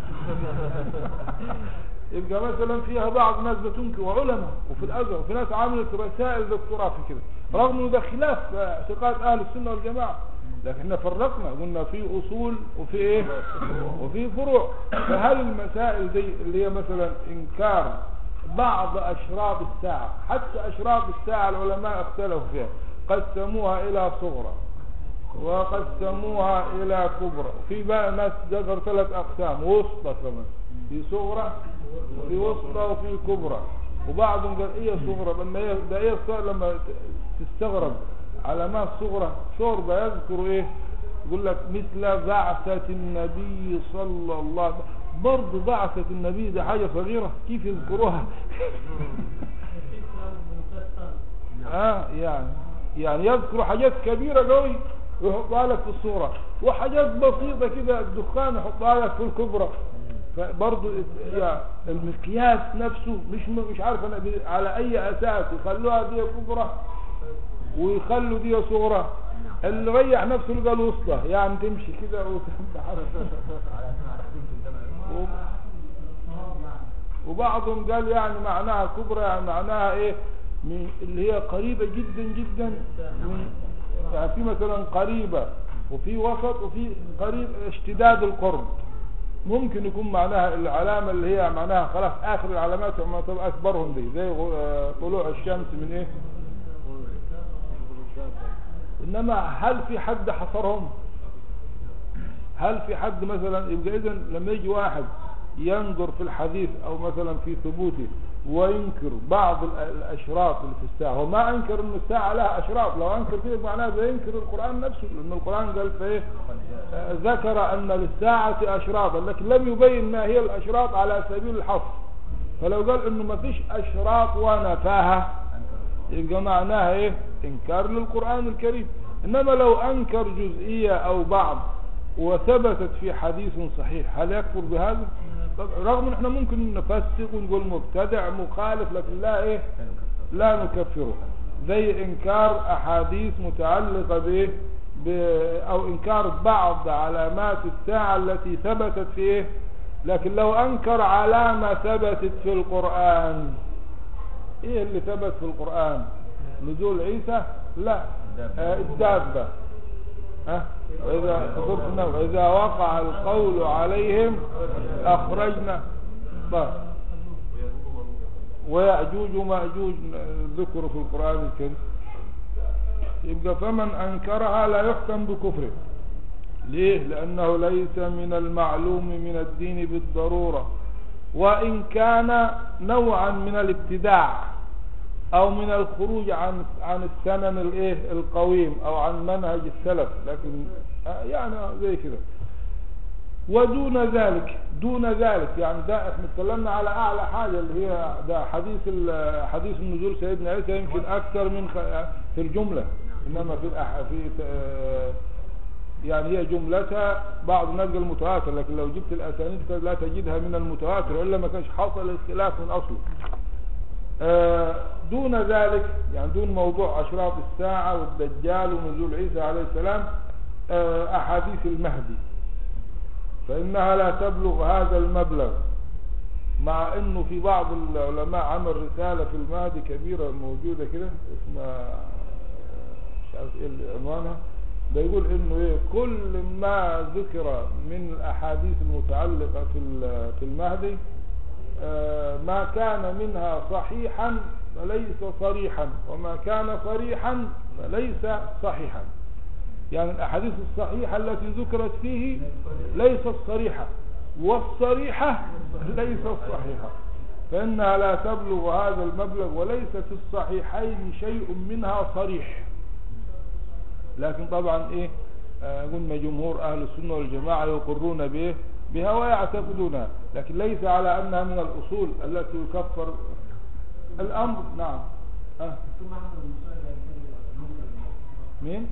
يبقى مثلا فيها بعض الناس بتنكر وعلماء وفي الازهر وفي ناس عملت رسائل دكتوراه في كده رغم انه ده خلاف اعتقاد اهل السنه والجماعه لكن احنا فرقنا قلنا في اصول وفي ايه وفي فروع فهل المسائل دي اللي هي مثلا انكار بعض اشراط الساعه حتى اشراط الساعه العلماء اختلفوا فيها قسموها الى صغرى وقسموها الى كبرى في بقى ناس ذكر ثلاث اقسام وسطى كمان في صغرى وفي وسطى وفي كبرى وبعضهم قال ايه صغرى لما هي ده ايه الصغرى لما ت- تستغرب علامات صغرى شوربه يذكر ايه يقول لك مثل بعثة النبي صلى الله عليه وسلم برضه بعثة النبي ده حاجة صغيرة كيف يذكروها في كلام ممتاز اه يعني يعني يذكر حاجات كبيرة قوي ويحطها لك في الصورة وحاجات بسيطة كده الدخان يحطها لك في الكبرى فبرضه يعني المقياس نفسه مش مش عارف انا بي- على اي اساس يخلوها دي كبرى ويخلوا دي صغرى اللي ريح نفسه اللي قال وسطى يعني تمشي كده وتنتحر وبعضهم قال يعني معناها كبرى يعني معناها ايه من اللي هي قريبة جدا جدا من يعني في مثلا قريبة وفي وسط وفي قريب اشتداد القرب ممكن يكون معناها العلامة اللي هي معناها خلاص اخر العلامات وما تبقى اكبرهم دي زي غ- آه، طلوع الشمس من ايه انما هل في حد حصرهم هل في حد مثلا يبقى اذا لما يجي واحد ينظر في الحديث او مثلا في ثبوته وينكر بعض ال- الاشراط اللي في الساعه هو ما انكر ان الساعه لها اشراط لو انكر كده معناه ده ينكر القران نفسه لان القران قال في ايه آه، ذكر ان للساعه اشراطا لكن لم يبين ما هي الاشراط على سبيل الحصر فلو قال انه ما فيش اشراط ونفاها يبقى معناها ايه انكار للقرآن الكريم انما لو انكر جزئية او بعض وثبتت في حديث صحيح هل يكفر بهذا طب رغم ان احنا ممكن نفسق ونقول مبتدع مخالف لكن لا ايه لا نكفره زي انكار احاديث متعلقة بايه ب... او انكار بعض علامات الساعة التي ثبتت في ايه لكن لو انكر علامة ثبتت في القرآن ايه اللي ثبت في القرآن نزول عيسى لا آه الدابة ها وإذا خطبنا وإذا وقع القول عليهم أخرجنا طيب ويأجوج ومأجوج ذكروا في القرآن الكريم يبقى فمن أنكرها لا يحكم بكفره ليه لأنه ليس من المعلوم من الدين بالضرورة وإن كان نوعا من الابتداع أو من الخروج عن عن السنن الايه القويم أو عن منهج السلف لكن آه يعني زي كده ودون ذلك دون ذلك يعني ده احنا اتكلمنا على اعلى حاجه اللي هي ده حديث ال- حديث النزول سيدنا عيسى يمكن اكثر من خ- في الجمله انما في الأح في آه، يعني هي جملتها بعض الناس قال متواتر لكن لو جبت الاسانيد كده لا تجدها من المتواتر الا ما كانش حصل الخلاف من اصله آه، دون ذلك يعني دون موضوع اشراط الساعه والدجال ونزول عيسى عليه السلام آه، احاديث المهدي فإنها لا تبلغ هذا المبلغ مع انه في بعض العلماء عمل رسالة في المهدي كبيرة موجودة كده اسمها مش عارف ايه عنوانها ده يقول انه ايه كل ما ذكر من الاحاديث المتعلقة في ال- في المهدي آه، ما كان منها صحيحا فليس صريحا وما كان صريحا فليس صحيحا يعني الاحاديث الصحيحة التي ذكرت فيه ليست صريحة والصريحة ليست صحيحة فإنها لا تبلغ هذا المبلغ وليس في الصحيحين شيء منها صريح لكن طبعا ايه آه، قلنا جمهور اهل السنة والجماعة يقرون به بها ويعتقدونها لكن ليس على انها من الاصول التي يكفر الامر نعم أه. ثم هذا المسائل مين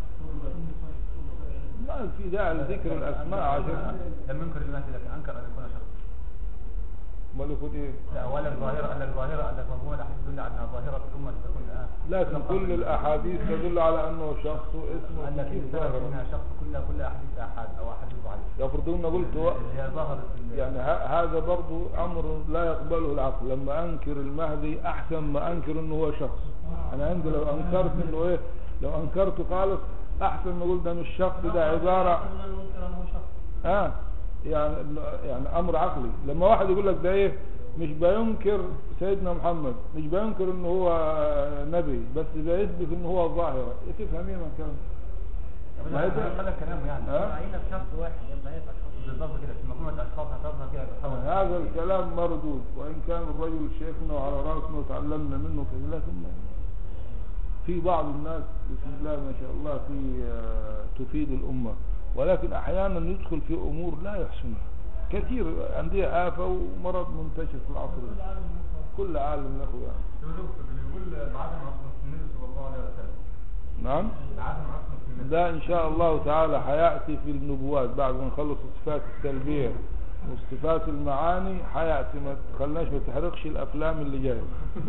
ما في داعي لذكر الاسماء عشان لم ينكر المهدي لكن انكر ان يكون شخص امال يكون ايه لا اولا الظاهره ان الظاهره ان مفهوم الاحاديث تدل على انها ظاهره الامه تكون آه، لكن كل الاحاديث تدل على انه شخص اسمه ان في كيف سبب ظاهر منها شخص كلها كل احاديث احاد او احاديث ضعيف يفرض ان قلت و... اللي هي ظهرت ال- يعني ه- هذا برضو امر لا يقبله العقل لما انكر المهدي احسن ما انكر انه هو شخص انا عندي لو انكرت انه ايه لو انكرته خالص احسن ما اقول ده مش شخص ده عبارة اه يعني يعني امر عقلي لما واحد يقول لك ده ايه مش بينكر سيدنا محمد مش بينكر انه هو نبي بس بيثبت انه هو ظاهرة إيه تفهم ايه من كلام ما هي ده- هذا كلامه يعني ها؟ عينة في شخص واحد يبقى يبقى شخص بالضبط كده في مجموعه اشخاص هتظهر كده بتحول هذا الكلام مردود وإن كان الرجل شيخنا وعلى رأسنا وتعلمنا منه كذا لكن في بعض الناس بسم الله ما شاء الله في آه، تفيد الأمة ولكن أحيانا يدخل في أمور لا يحسنها كثير عندها آفة ومرض منتشر في العصر ده. كل عالم له يعني شو دكتور اللي يقول العدم اصلا في النبي صلى الله عليه وسلم نعم العدم اصلا في النبي ده إن شاء الله تعالى حيأتي في النبوات بعد ما نخلص الصفات السلبية وصفات المعاني حيأتي ما تخلناش ما تحرقش الأفلام اللي جاية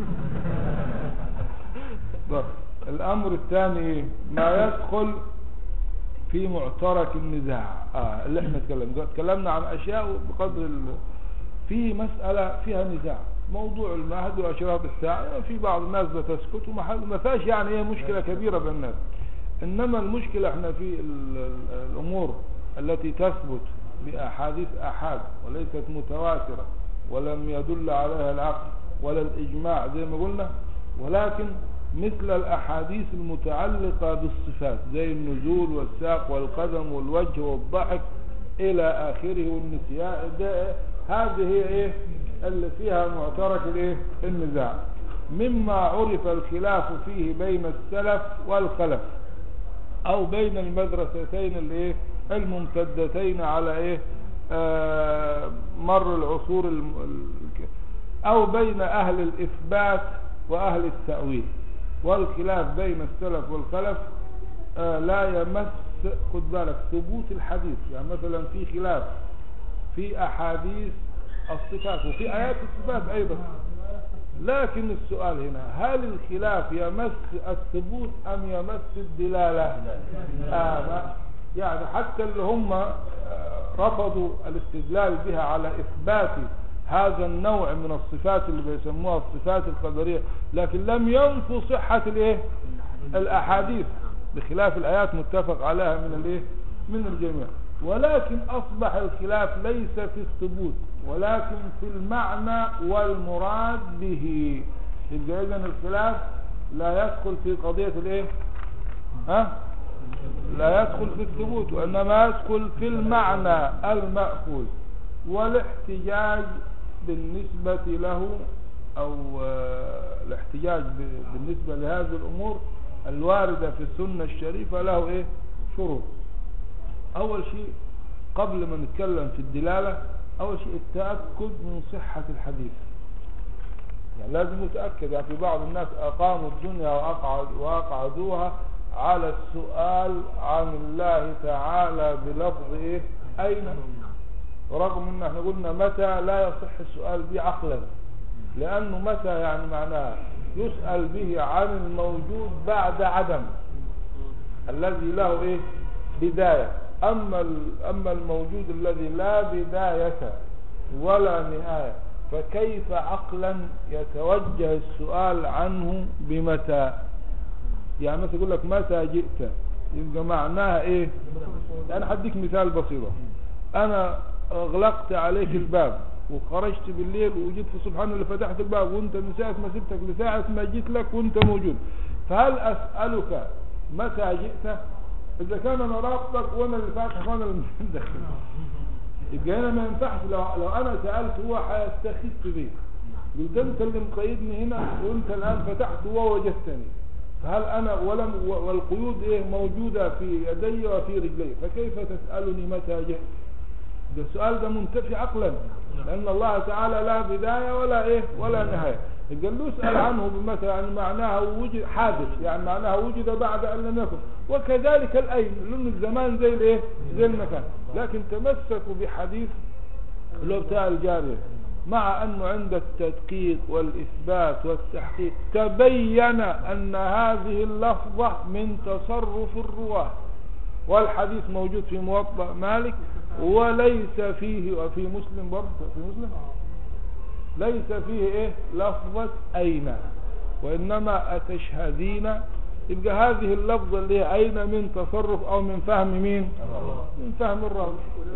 بس. الأمر الثاني إيه؟ ما يدخل في معترك النزاع آه اللي احنا تكلمنا تكلمنا عن أشياء بقدر ال... في مسألة فيها نزاع موضوع المهد وأشراط الساعة في بعض الناس بتسكت وما حد- ما فيهاش يعني هي مشكلة كبيرة بين الناس إنما المشكلة احنا في ال- ال- الأمور التي تثبت بأحاديث أحاد وليست متواترة ولم يدل عليها العقل ولا الإجماع زي ما قلنا ولكن مثل الأحاديث المتعلقة بالصفات زي النزول والساق والقدم والوجه والضحك إلى آخره والنسيان ده هذه هي إيه اللي فيها معترك الإيه النزاع مما عرف الخلاف فيه بين السلف والخلف او بين المدرستين الايه الممتدتين على ايه آه مر العصور الم... ال- او بين اهل الاثبات واهل التأويل والخلاف بين السلف والخلف آه لا يمس خد بالك ثبوت الحديث يعني مثلا في خلاف في احاديث الصفات وفي ايات الصفات ايضا لكن السؤال هنا هل الخلاف يمس الثبوت أم يمس الدلالة آه ما- يعني حتى اللي هم آه، رفضوا الاستدلال بها على إثبات هذا النوع من الصفات اللي بيسموها الصفات القدرية لكن لم ينفوا صحة الايه الأحاديث بخلاف الآيات متفق عليها من الايه من الجميع ولكن أصبح الخلاف ليس في الثبوت ولكن في المعنى والمراد به يبقى إذن الخلاف لا يدخل في قضية الايه ها لا يدخل في الثبوت وإنما يدخل في المعنى المأخوذ والاحتجاج بالنسبة له أو آه، الاحتجاج ب- بالنسبة لهذه الأمور الواردة في السنة الشريفة له إيه شروط أول شيء قبل ما نتكلم في الدلالة أول شيء التأكد من صحة الحديث يعني لازم نتأكد يعني في بعض الناس أقاموا الدنيا وأقعد وأقعدوها على السؤال عن الله تعالى بلفظ إيه أين رغم ان احنا قلنا متى لا يصح السؤال به عقلا لانه متى يعني معناها يسأل به عن الموجود بعد عدم الذي له ايه بداية اما ال- اما الموجود الذي لا بداية ولا نهاية فكيف عقلا يتوجه السؤال عنه بمتى يعني مثلا يقول لك متى جئت يبقى معناها ايه انا هديك مثال بسيط انا اغلقت عليك الباب وخرجت بالليل وجيت في سبحان اللي فتحت الباب وانت من ساعة ما سبتك لساعة ما جيت لك وانت موجود فهل اسألك متى جئت اذا كان انا رابطك وانا اللي فاتح وانا اللي مدخل يبقى هنا ما ينفعش لو, لو انا سألت هو هيستخف بي قلت انت اللي مقيدني هنا وانت الان فتحت ووجدتني فهل انا ولم والقيود ايه موجودة في يدي وفي رجلي فكيف تسألني متى جئت ده السؤال ده منتفي عقلا لان الله تعالى لا بداية ولا ايه ولا نهاية يبقى له اسأل عنه بمتى يعني معناها وجد حادث يعني معناها وجد بعد ان لم يكن وكذلك الاين لان الزمان زي الايه زي المكان لكن تمسكوا بحديث اللي هو بتاع الجارية مع انه عند التدقيق والاثبات والتحقيق تبين ان هذه اللفظة من تصرف الرواه والحديث موجود في موطأ مالك وليس فيه وفي مسلم برضه في مسلم ليس فيه ايه لفظة اين وانما اتشهدين يبقى هذه اللفظة اللي هي اين من تصرف او من فهم مين من فهم الراوي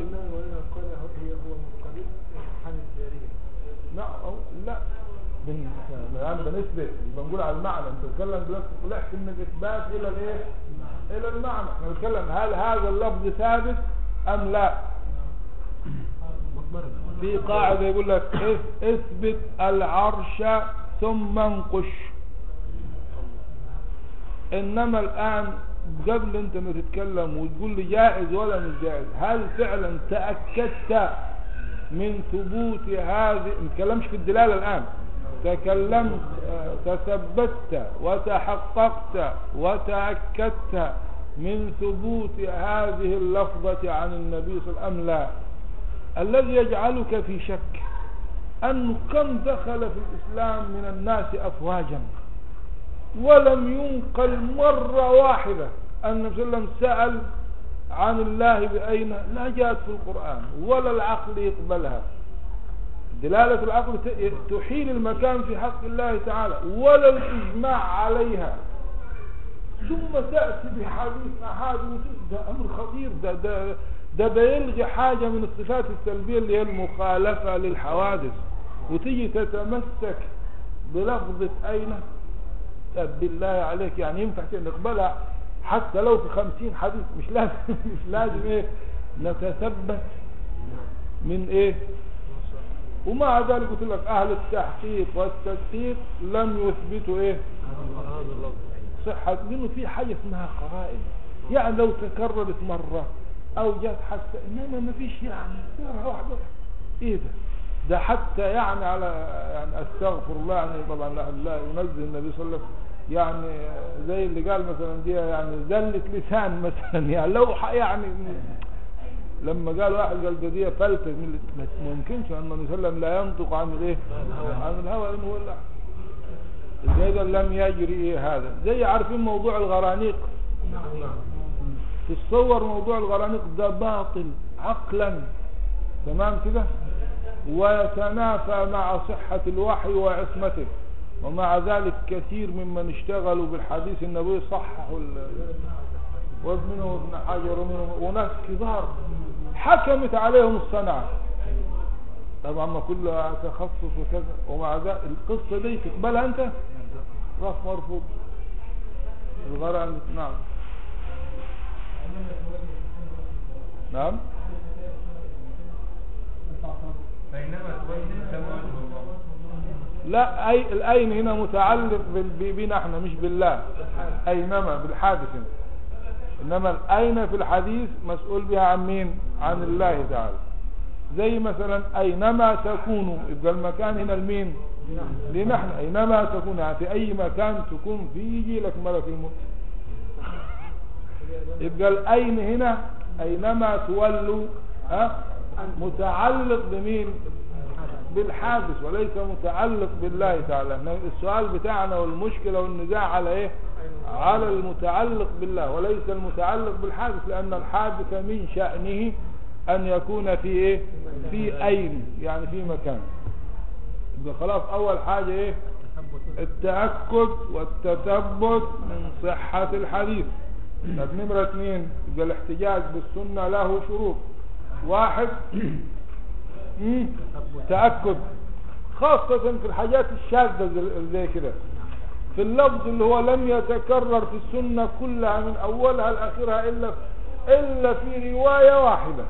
لا أو لا بن... الان بنثبت بنقول على المعنى انت بتتكلم دلوقتي طلعت من الاثبات الى الايه الى المعنى احنا بنتكلم هل هذا اللفظ ثابت ام لا في قاعدة يقول لك اث- اثبت العرش ثم انقش انما الان قبل انت ما تتكلم وتقول لي جائز ولا مش جائز هل فعلا تأكدت من ثبوت هذه ما تكلمش في الدلالة الآن تكلمت آه، تثبتت وتحققت وتأكدت من ثبوت هذه اللفظة عن النبي صلى الله عليه وسلم أم لا الذي يجعلك في شك أنه كم دخل في الإسلام من الناس أفواجا ولم ينقل مرة واحدة أن النبي صلى الله عليه وسلم سأل عن الله بأين لا جاءت في القرآن ولا العقل يقبلها دلالة العقل ت- تحيل المكان في حق الله تعالى ولا الإجماع عليها ثم تأتي بحديث أحد وت- ده أمر خطير ده, ده, ده بيلغي حاجة من الصفات السلبية اللي هي المخالفة للحوادث وتيجي تتمسك بلفظة أين طب بالله عليك يعني ينفع كده نقبلها حتى لو في خمسين حديث مش لازم مش لازم ايه نتثبت من ايه ومع ذلك قلت لك اهل التحقيق والتدقيق لم يثبتوا ايه صحة لانه في حاجة اسمها قرائن يعني لو تكررت مرة او جت حتى انما ما فيش يعني مرة واحدة ايه ده ده حتى يعني على يعني استغفر الله يعني طبعا لا لا ينزل النبي صلى الله عليه وسلم يعني زي اللي قال مثلا دي يعني زلة لسان مثلا يعني لو ح- يعني لما قال واحد قال ده دي فلتة من ال- ما ممكنش ان النبي صلى الله عليه وسلم لا ينطق عن الايه عن الهوى انه هو اللي زي ده لم يجري إيه هذا زي عارفين موضوع الغرانيق تتصور موضوع الغرانيق ده باطل عقلا تمام كده ويتنافى مع صحة الوحي وعصمته ومع ذلك كثير ممن اشتغلوا بالحديث النبوي صححوا ال- وابنه وابن حجر ومنهم وناس كبار حكمت عليهم الصنعة طبعا ما كلها تخصص وكذا ومع ذلك القصة دي تقبلها انت رف مرفوض الغرام نعم نعم بينما تبين كما لا أي الأين هنا متعلق بال- ب- بنا احنا مش بالله أينما بالحادث هنا. إنما الأين في الحديث مسؤول بها عن مين عن الله تعالى زي مثلا أينما تكونوا يبقى المكان هنا المين لنحن أينما تكون يعني في أي مكان تكون فيه يجي لك ملك الموت يبقى الأين هنا أينما تولوا ها متعلق بمين بالحادث وليس متعلق بالله تعالى إحنا السؤال بتاعنا والمشكلة والنزاع على ايه على المتعلق بالله وليس المتعلق بالحادث لأن الحادث من شأنه أن يكون في ايه في أين يعني في مكان يبقى خلاص أول حاجة ايه التأكد والتثبت من صحة الحديث طب نمرة اثنين يبقى الاحتجاج بالسنة له شروط واحد مم، تأكد خاصة في الحاجات الشاذة زي- زي كده في اللفظ اللي هو لم يتكرر في السنة كلها من أولها لآخرها إلا إلا في رواية واحدة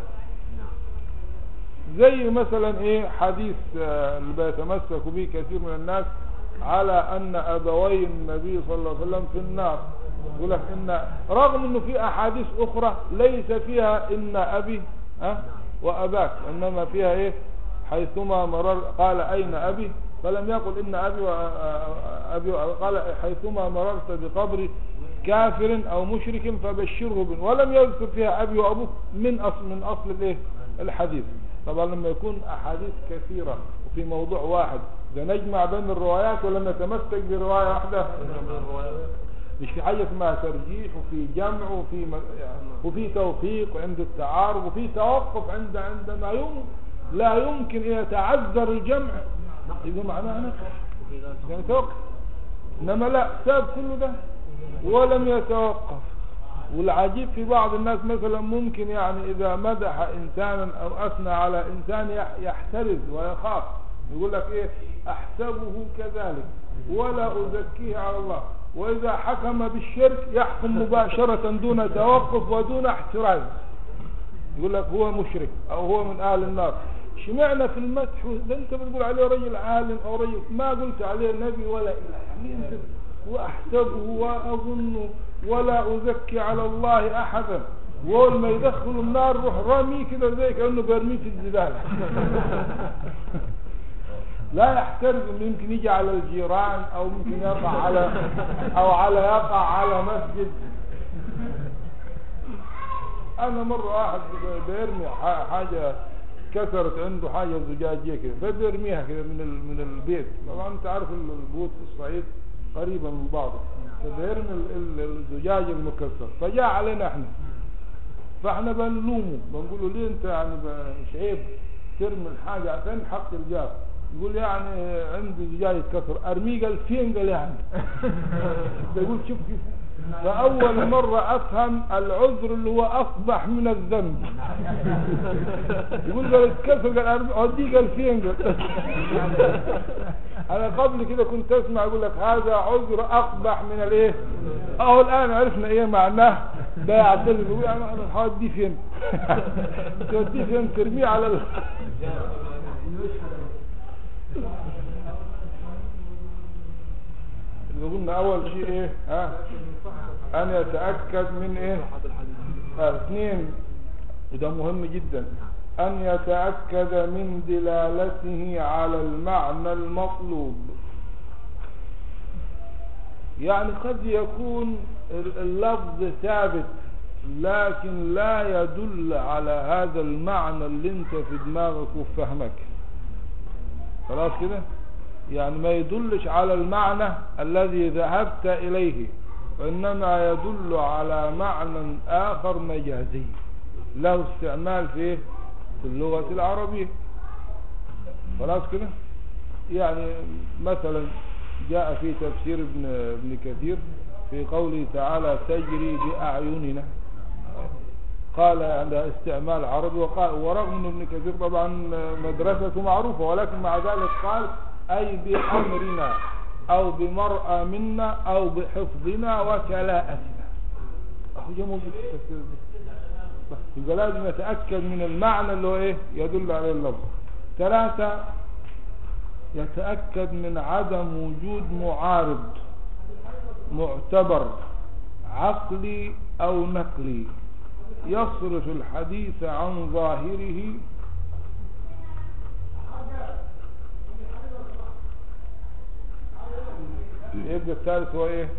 زي مثلا ايه حديث آه، اللي بيتمسك به كثير من الناس على ان ابوي النبي صلى الله عليه وسلم في النار يقول لك ان رغم انه في احاديث اخرى ليس فيها ان ابي ها واباك انما فيها ايه حيثما مرر قال اين ابي فلم يقل ان ابي وابي قال حيثما مررت بقبر كافر او مشرك فبشره بن ولم يذكر فيها ابي وابوك من اصل من اصل الايه الحديث طبعا لما يكون احاديث كثيره وفي موضوع واحد ده نجمع بين الروايات ولا نتمسك بروايه واحده مش في حاجه اسمها ترجيح وفي جمع وفي م- يعني وفي توفيق عند التعارض وفي توقف عند عندما يم لا يمكن ان يتعذر الجمع يبقى معناها نقص يعني توقف انما لا ساب كل ده ولم يتوقف والعجيب في بعض الناس مثلا ممكن يعني اذا مدح انسانا او اثنى على انسان يح- يحترز ويخاف يقول لك ايه احسبه كذلك ولا ازكيه على الله واذا حكم بالشرك يحكم مباشرة دون توقف ودون احتراز يقول لك هو مشرك او هو من اهل النار اشمعنى في المدح ده انت بتقول عليه رجل عالم او رجل ما قلت عليه نبي ولا اله يعني انت واحسبه واظن ولا ازكي على الله احدا واول ما يدخل النار روح راميه كده زي كانه بيرميه في الزباله لا يحترز انه يمكن يجي على الجيران او ممكن يقع على او على يقع على مسجد انا مره واحد بيرمي ح- حاجه كسرت عنده حاجه زجاجيه كده فبيرميها كده من ال- من البيت طبعا انت عارف ال- البيوت في الصعيد قريبه من بعض فبيرمي ال- ال- الزجاج المكسر فجاء علينا احنا فاحنا بنلومه بنقول له ليه انت يعني ب- مش عيب ترمي الحاجه عشان حق الجار يقول يعني عندي زجاج اتكسر ارميه قال فين قال يعني يقول شوف كيف فاول مره افهم العذر اللي هو اصبح من الذنب يقول قال اتكسر قال أرمي- اوديه قال فين قال انا قبل كده كنت اسمع يقول لك هذا عذر اقبح من الايه اهو الان عرفنا ايه معناه ده يعتذر يقول يعني انا هوديه فين توديه فين ترميه على ال... اللي قلنا اول شيء ايه ها ان يتاكد من ايه آه، اثنين وده مهم جدا ان يتاكد من دلالته على المعنى المطلوب يعني قد يكون ال- اللفظ ثابت لكن لا يدل على هذا المعنى اللي انت في دماغك وفي فهمك خلاص كده يعني ما يدلش على المعنى الذي ذهبت إليه وإنما يدل على معنى آخر مجازي له استعمال في إيه؟ في اللغة العربية خلاص كده يعني مثلا جاء في تفسير ابن, ابن كثير في قوله تعالى تجري بأعيننا قال عندها استعمال عربي وقال ورغم ان ابن كثير طبعا مدرسته معروفة ولكن مع ذلك قال اي بامرنا او بمرأة منا او بحفظنا وكلاءتنا اهو جا موجود في التفسير ده يبقى لازم يتأكد من المعنى اللي هو ايه يدل عليه اللفظ ثلاثة يتأكد من عدم وجود معارض معتبر عقلي او نقلي يصرف الحديث عن ظاهره يبقى الثالث هو ايه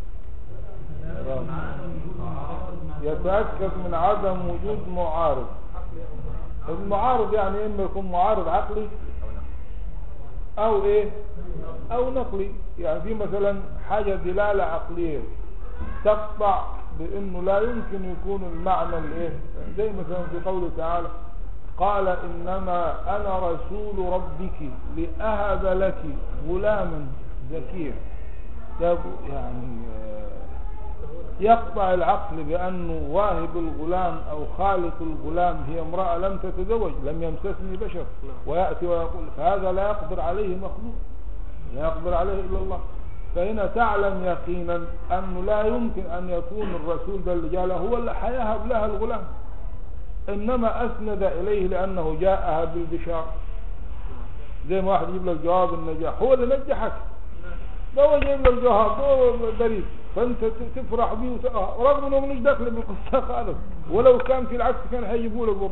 يتأكد من عدم وجود معارض المعارض يعني اما يكون معارض عقلي او ايه او نقلي يعني في مثلا حاجة دلالة عقلية تقطع بانه لا يمكن يكون المعنى الايه زي مثلا في قوله تعالى قال انما انا رسول ربك لاهب لك غلاما زكيا ده يعني آه، يقطع العقل بأنه واهب الغلام أو خالق الغلام هي امرأة لم تتزوج لم يمسسني بشر ويأتي ويقول فهذا لا يقدر عليه مخلوق لا يقدر عليه إلا الله فهنا تعلم يقينا أنه لا يمكن أن يكون الرسول ده اللي جاء له هو اللي حيهب لها الغلام إنما أسند إليه لأنه جاءها بالبشار زي ما واحد يجيب لك جواب النجاح هو اللي نجحك ده هو جايب لك جواب هو دليل فانت ت- تفرح بيه وت... آه، رغم انه ملوش دخل بالقصه خالص ولو كان في العكس كان هيجيبوا لك برضه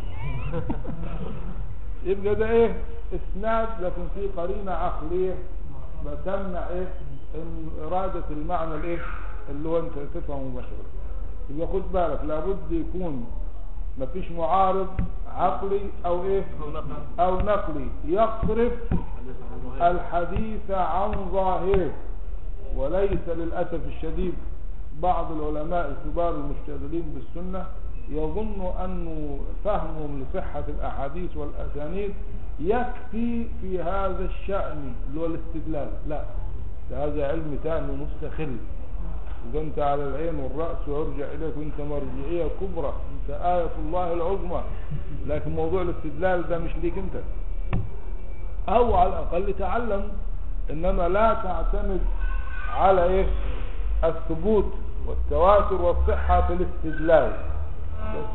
يبقى ده ايه اسناد لكن في قرينه عقليه بتمنع ايه ان اراده المعنى الايه اللي هو انت تفهمه مباشره يبقى خد بالك لابد يكون مفيش معارض عقلي او ايه او نقلي يصرف الحديث عن ظاهره وليس للأسف الشديد بعض العلماء الكبار المشتغلين بالسنة يظن أنه فهمهم لصحة الأحاديث والأسانيد يكفي في هذا الشأن اللي هو الاستدلال لا ده هذا علم ثاني مستخل إذا أنت على العين والرأس ويرجع إليك وأنت مرجعية كبرى أنت آية الله العظمى لكن موضوع الاستدلال ده مش ليك أنت أو على الأقل تعلم إنما لا تعتمد على إيه الثبوت والتواتر والصحة في الاستدلال بس.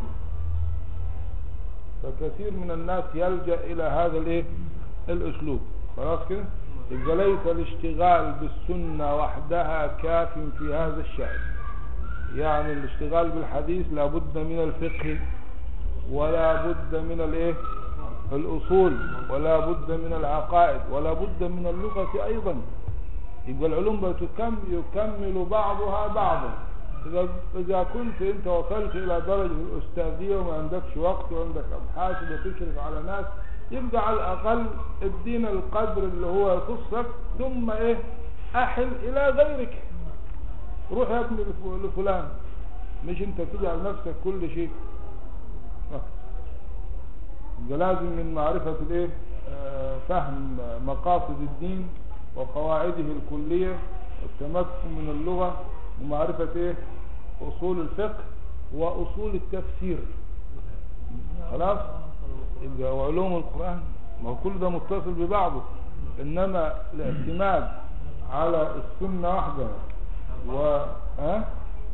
فكثير من الناس يلجأ إلى هذا الإيه الأسلوب خلاص كده يبقى ليس الاشتغال بالسنة وحدها كاف في هذا الشأن يعني الاشتغال بالحديث لابد من الفقه ولا بد من الايه الاصول ولا بد من العقائد ولا بد من اللغة ايضا يبقى العلوم بتكم يكمل بعضها بعضا إذا, إذا كنت أنت وصلت إلى درجة الأستاذية وما عندكش وقت وعندك أبحاث وتشرف على ناس يبقى على الأقل ادينا القدر اللي هو يخصك ثم إيه أحل إلى غيرك روح يا ابني لف- لفلان مش أنت تجعل نفسك كل شيء آه. يبقى لازم من معرفة الإيه آه، فهم مقاصد الدين وقواعده الكلية والتمكن من اللغة ومعرفة إيه أصول الفقه وأصول التفسير خلاص يبقى وعلوم القرآن ما هو كل ده متصل ببعضه إنما الاعتماد على السنة واحدة و ها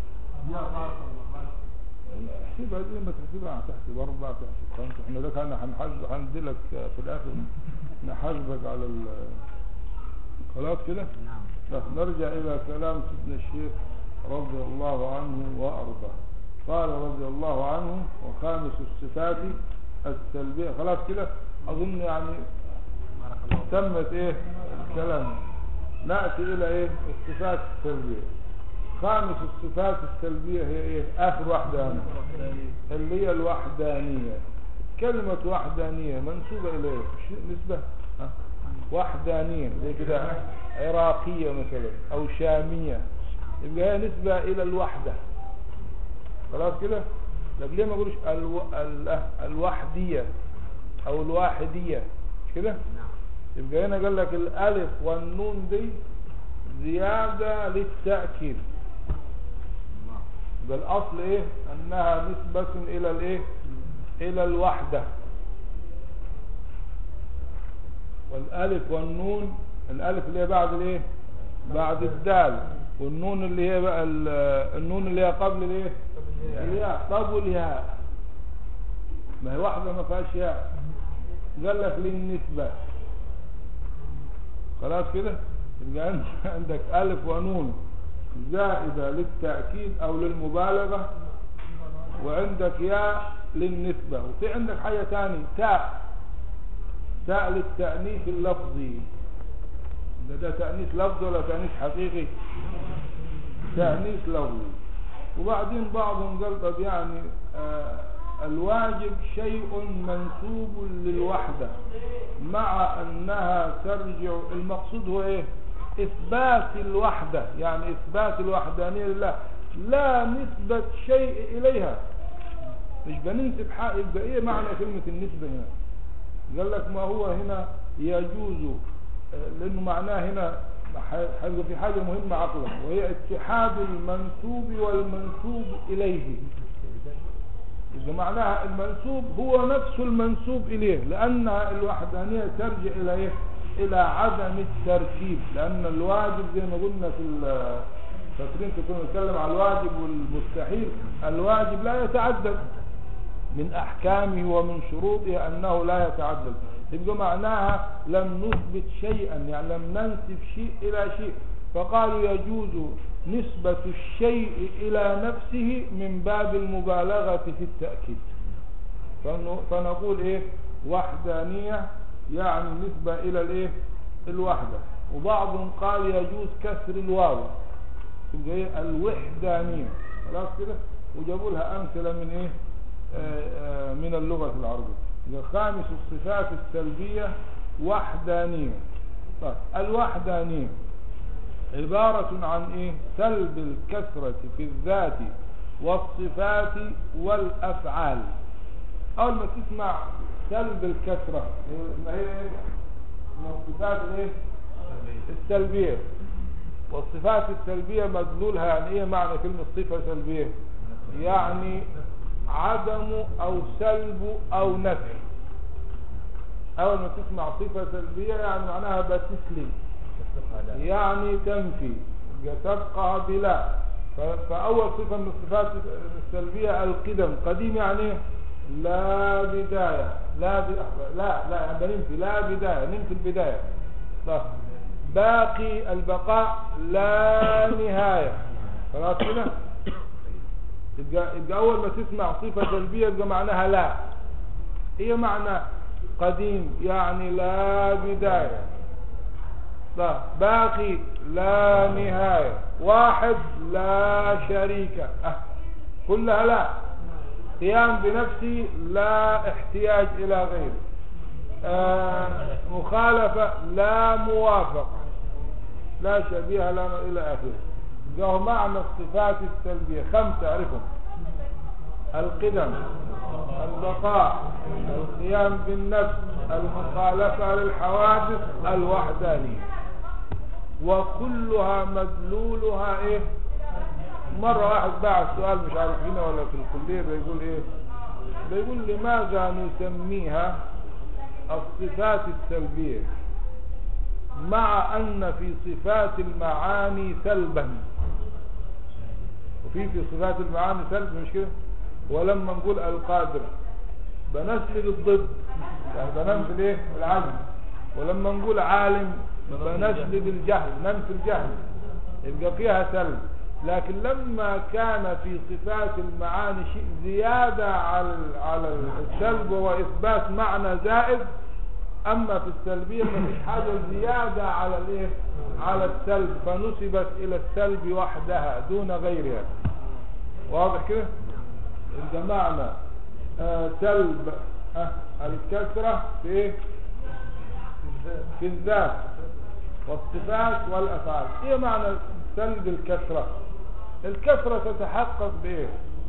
احسبها زي ما تحسبها هتحسب أربعة تحسب خمسة احنا ده كان هنحاسب هندي لك في الآخر نحاسبك على ال خلاص كده؟ نعم بس نرجع إلى كلام سيدنا الشيخ رضي الله عنه وأرضاه قال رضي الله عنه وخامس الصفات السلبية خلاص كده أظن يعني بارك الله فيك. تمت إيه الكلام نأتي إلى إيه الصفات السلبية خامس الصفات السلبية هي إيه آخر واحدة يعني اللي هي الوحدانية كلمة وحدانية منسوبة إليه شو نسبة ها؟ وحدانية زي كده عراقية مثلا أو شامية يبقى هي نسبة إلى الوحدة خلاص كده طب ليه ما يقولوش الو... ال... الوحدية أو الواحدية مش كده نعم يبقى هنا قال لك الألف والنون دي زيادة للتأكيد الله يبقى الأصل إيه أنها نسبة إلى الإيه إلى الوحدة والألف والنون الألف اللي هي بعد الإيه بعد الدال والنون اللي هي بقى ال- النون اللي هي قبل الإيه الياء طب والياء ما هي واحدة ما فيهاش ياء قال لك للنسبة خلاص كده يبقى انت عندك ألف ونون زائدة للتأكيد أو للمبالغة وعندك ياء للنسبة وفي عندك حاجة تاني تاء تاء للتأنيث اللفظي ده ده تأنيث لفظي ولا تأنيث حقيقي تأنيث لفظي وبعدين بعضهم قال طب يعني آه الواجب شيء منسوب للوحدة مع أنها ترجع المقصود هو إيه إثبات الوحدة يعني إثبات الوحدانية لله لا نسبة شيء إليها مش بننسب حق يبقى إيه معنى كلمة النسبة هنا قال لك ما هو هنا يجوز آه، لأنه معناه هنا هيبقى في حاجة مهمة عقلا وهي اتحاد المنسوب والمنسوب إليه إذا معناها المنسوب هو نفس المنسوب إليه لأن الوحدانية ترجع إلى إيه؟ إلى عدم التركيب لأن الواجب زي ما قلنا في ال- فاكرين كنا نتكلم على الواجب والمستحيل الواجب لا يتعدد من أحكامه ومن شروطه أنه لا يتعدد يبقى معناها لم نثبت شيئا يعني لم ننسب شيء إلى شيء فقالوا يجوز نسبة الشيء إلى نفسه من باب المبالغة في التأكيد فن- فنقول إيه وحدانية يعني نسبة إلى الإيه الوحدة وبعضهم قال يجوز كسر الواو تبقى إيه الوحدانية خلاص كده وجابوا لها أمثلة من إيه آه، آه، من اللغة العربية يبقى خامس الصفات السلبية وحدانية طيب الوحدانية عبارة عن ايه سلب الكثرة في الذات والصفات والافعال اول ما تسمع سلب الكثرة ما هي ايه من الصفات الايه السلبية والصفات السلبية مدلولها يعني ايه معنى كلمة صفة سلبية يعني عدم او سلب او نفي اول ما تسمع صفة سلبية يعني معناها بتسلم يعني تنفي تبقى بلا ف- فأول صفة من الصفات السلبية القدم قديم يعني إيه؟ لا بداية لا ب... لا لا يعني ننفي لا بداية ننفي البداية طيب باقي البقاء لا نهاية خلاص كده يبقى يبقى أول ما تسمع صفة سلبية يبقى معناها لا هي معنى قديم يعني لا بداية طيب باقي لا نهاية واحد لا شريك أه. كلها لا قيام بنفسي لا احتياج إلى غيره آه مخالفة لا موافقة لا شبيه لا إلى آخره ده معنى الصفات السلبية خمسة أعرفهم القدم البقاء القيام بالنفس المخالفة للحوادث الوحدانية وكلها مدلولها ايه مرة واحد بعد سؤال مش عارف هنا ولا في الكلية بيقول ايه بيقول لماذا نسميها الصفات السلبية مع ان في صفات المعاني سلبا وفي في صفات المعاني سلب مش كده ولما نقول القادر بنسلب الضد يعني بننفي الايه العجز ولما نقول عالم بنسلب الجهل ننفي الجهل يبقى فيها سلب لكن لما كان في صفات المعاني شيء زيادة على على السلب وهو إثبات معنى زائد أما في السلبية ما فيش حاجة زيادة على الإيه على السلب فنسبت إلى السلب وحدها دون غيرها واضح كده يبقى معنى آه سلب آه الكسرة في إيه في الذات والصفات والأفعال ايه معنى سلب الكسرة الكسرة تتحقق بايه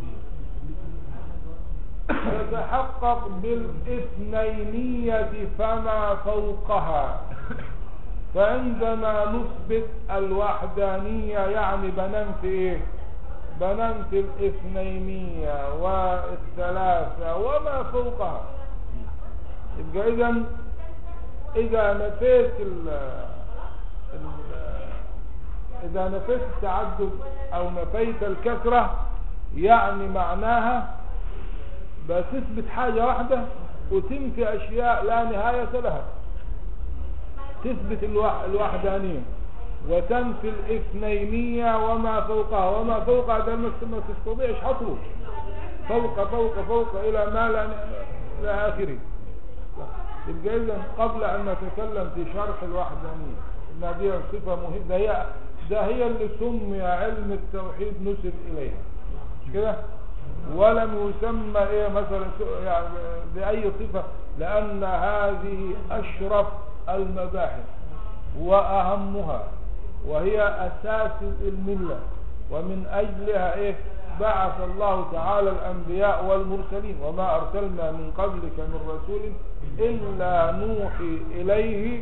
تتحقق بالاثنينية فما فوقها فعندما نثبت الوحدانية يعني بننفي ايه بننفي الاثنينية والثلاثة وما فوقها يبقى اذا اذا نفيت ال ال اذا نفيت التعدد او نفيت الكثرة يعني معناها بتثبت حاجة واحدة وتنفي اشياء لا نهاية لها تثبت الوح- الوحدانية وتنفي الاثنينية وما فوقها وما فوقها ده ما ما تستطيعش حصره فوق فوق فوق الى ما لا ن- الى اخره يبقى اذا قبل ان نتكلم في شرح الوحدانية ان دي صفة مهمة ده هي ده هي اللي سمي علم التوحيد نسب اليها مش كده ولم يسمى ايه مثلا س- يعني باي صفة لان هذه اشرف المباحث واهمها وهي اساس الملة ومن اجلها ايه بعث الله تعالى الانبياء والمرسلين وما ارسلنا من قبلك من رسول الا نوحي اليه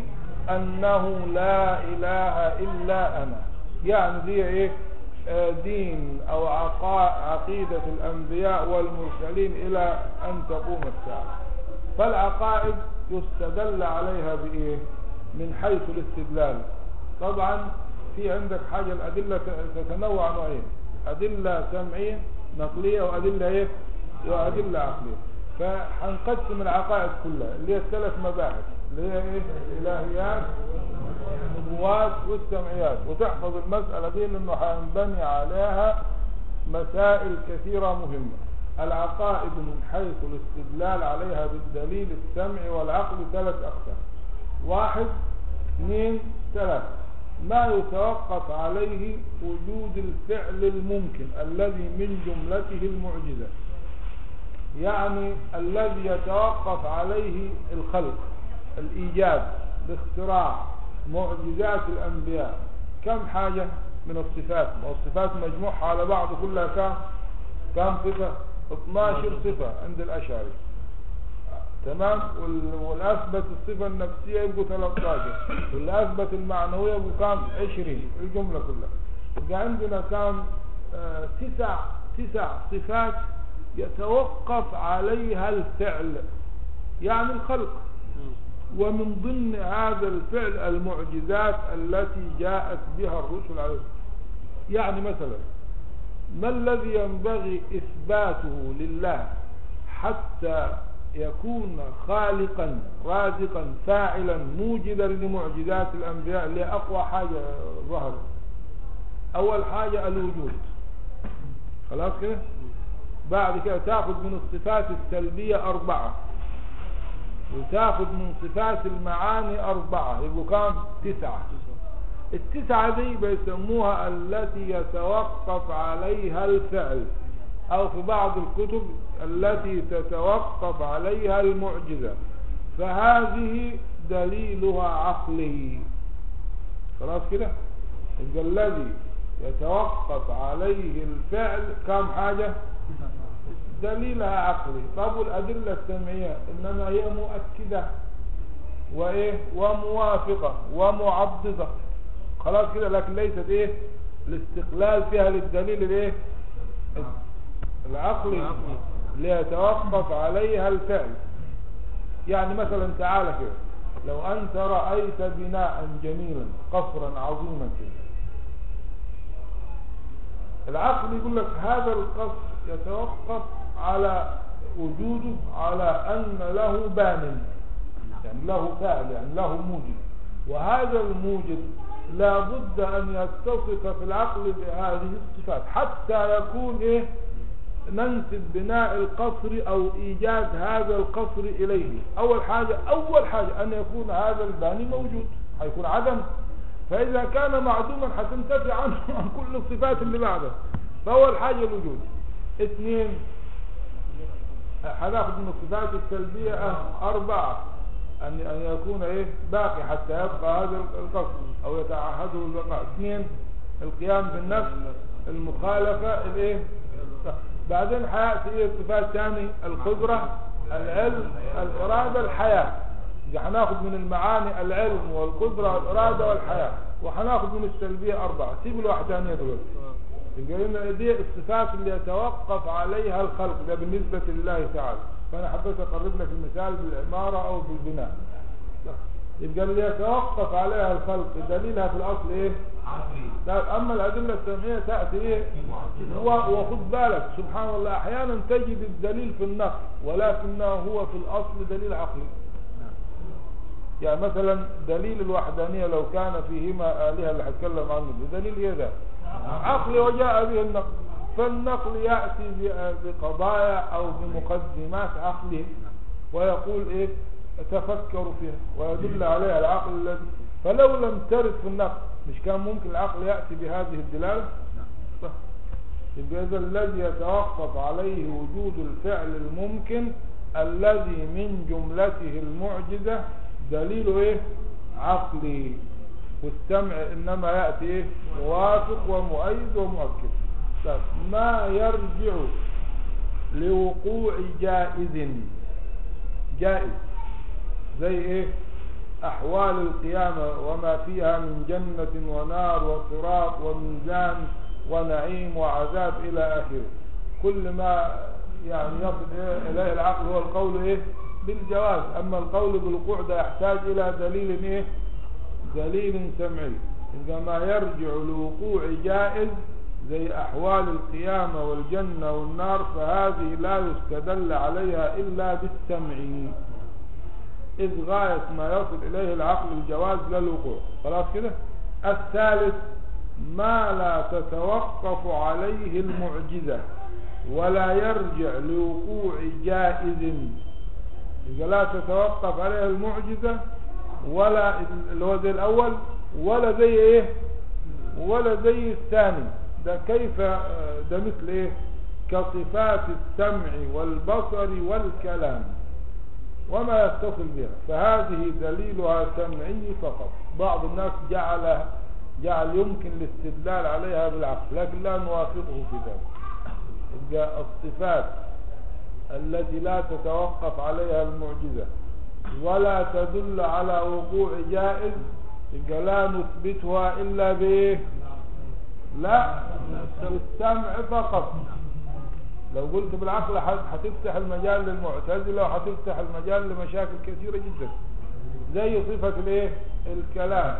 أنه لا إله إلا أنا يعني دي إيه آه، دين أو عقا- عقيدة الأنبياء والمرسلين إلى أن تقوم الساعة فالعقائد يستدل عليها بإيه من حيث الاستدلال طبعا في عندك حاجة الأدلة تتنوع نوعين أدلة سمعية نقلية وأدلة إيه وأدلة عقلية فهنقسم العقائد كلها اللي هي الثلاث مباحث اللي هي إيه الإلهيات النبوات والسمعيات وتحفظ المسألة دي لأنه هينبني عليها مسائل كثيرة مهمة العقائد من حيث الاستدلال عليها بالدليل السمعي والعقل ثلاث أقسام واحد اثنين ثلاثة ما يتوقف عليه وجود الفعل الممكن الذي من جملته المعجزة يعني الذي يتوقف عليه الخلق الإيجاد الاختراع معجزات الأنبياء كم حاجة من الصفات والصفات مجموعها على بعض كلها كم كم صفة 12 صفة عند الأشعري تمام وال- والأثبت الصفة النفسية يبقوا 13 واللي أثبت المعنوية يبقوا كم 20 الجملة كلها يبقى عندنا كم آه تسع تسع صفات يتوقف عليها الفعل يعني الخلق ومن ضمن هذا الفعل المعجزات التي جاءت بها الرسل عليه يعني مثلا ما الذي ينبغي إثباته لله حتى يكون خالقا رازقا فاعلا موجدا لمعجزات الأنبياء اللي هي أقوى حاجة ظهرت أول حاجة الوجود خلاص كده بعد كده تاخذ من الصفات السلبية أربعة وتاخذ من صفات المعاني أربعة يبقوا كام تسعة التسعة دي بيسموها التي يتوقف عليها الفعل أو في بعض الكتب التي تتوقف عليها المعجزة فهذه دليلها عقلي خلاص كده يبقى الذي يتوقف عليه الفعل كم حاجة دليلها عقلي طب والأدلة السمعية إنما هي مؤكدة وإيه وموافقة ومعضدة خلاص كده لكن ليست إيه الاستقلال فيها للدليل الإيه العقلي ليتوقف عليها الفعل يعني مثلا تعالى كده لو أنت رأيت بناء جميلا قصرا عظيما كده العقل يقول لك هذا القصر يتوقف على وجوده على أن له بان يعني له فاعل يعني له موجد وهذا الموجد لا بد أن يتصف في العقل بهذه الصفات حتى يكون إيه ننسب بناء القصر أو إيجاد هذا القصر إليه أول حاجة أول حاجة أن يكون هذا الباني موجود هيكون عدم فإذا كان معدوما هتنتفي عنه عن كل الصفات اللي بعده فأول حاجة الوجود اثنين هناخد من الصفات السلبية أه، أربعة أن أن يكون إيه باقي حتى يبقى هذا القصر أو يتعهده البقاء اثنين القيام بالنفس المخالفة الإيه بعدين حياتي إيه الصفات الثانية القدرة العلم الإرادة الحياة إذا هناخد من المعاني العلم والقدرة والإرادة والحياة وهناخد من السلبية أربعة سيب الوحدانية دلوقتي يبقى لنا دي الصفات اللي يتوقف عليها الخلق ده بالنسبة لله تعالى فأنا حبيت أقرب لك المثال بالعمارة أو بالبناء يبقى اللي يتوقف عليها الخلق دليلها في الأصل إيه؟ طيب أما الأدلة السمعية تأتي إيه؟ و- وخد بالك سبحان الله أحيانا تجد الدليل في النقل ولكنه هو في الأصل دليل عقلي يعني مثلا دليل الوحدانية لو كان فيهما آلهة اللي هتكلم عنه ده دليل ايه ده عقلي وجاء به النقل فالنقل يأتي ب- بقضايا أو بمقدمات عقلي ويقول ايه تفكروا فيها ويدل عليها العقل الذي فلو لم ترد في النقل مش كان ممكن العقل يأتي بهذه الدلالة صح. يبقى إذا الذي يتوقف عليه وجود الفعل الممكن الذي من جملته المعجزة دليله ايه عقلي والسمع انما يأتي ايه موافق ومؤيد ومؤكد طيب ما يرجع لوقوع جائز جائز زي ايه أحوال القيامة وما فيها من جنة ونار وصراط وميزان ونعيم وعذاب إلى آخره كل ما يعني يصل إيه- إليه العقل هو القول إيه بالجواز أما القول بالوقوع ده يحتاج إلى دليل إيه دليل سمعي إذا ما يرجع لوقوع جائز زي أحوال القيامة والجنة والنار فهذه لا يستدل عليها إلا بالسمع إذ غاية ما يصل إليه العقل الجواز للوقوع خلاص كده الثالث ما لا تتوقف عليه المعجزة ولا يرجع لوقوع جائز إذا لا تتوقف عليه المعجزة ولا اللي هو زي الأول ولا زي إيه ولا زي الثاني ده كيف آه، ده مثل إيه كصفات السمع والبصر والكلام وما يتصل بها فهذه دليلها سمعي فقط بعض الناس جعل جعل يمكن الاستدلال عليها بالعقل لكن لا نوافقه في ذلك يبقى الصفات التي لا تتوقف عليها المعجزة ولا تدل على وقوع جائز يبقى لا نثبتها إلا بإيه لا بالسمع فقط لو قلت بالعقل هت- هتفتح المجال للمعتزلة وهتفتح المجال لمشاكل كثيرة جدا زي صفة الايه الكلام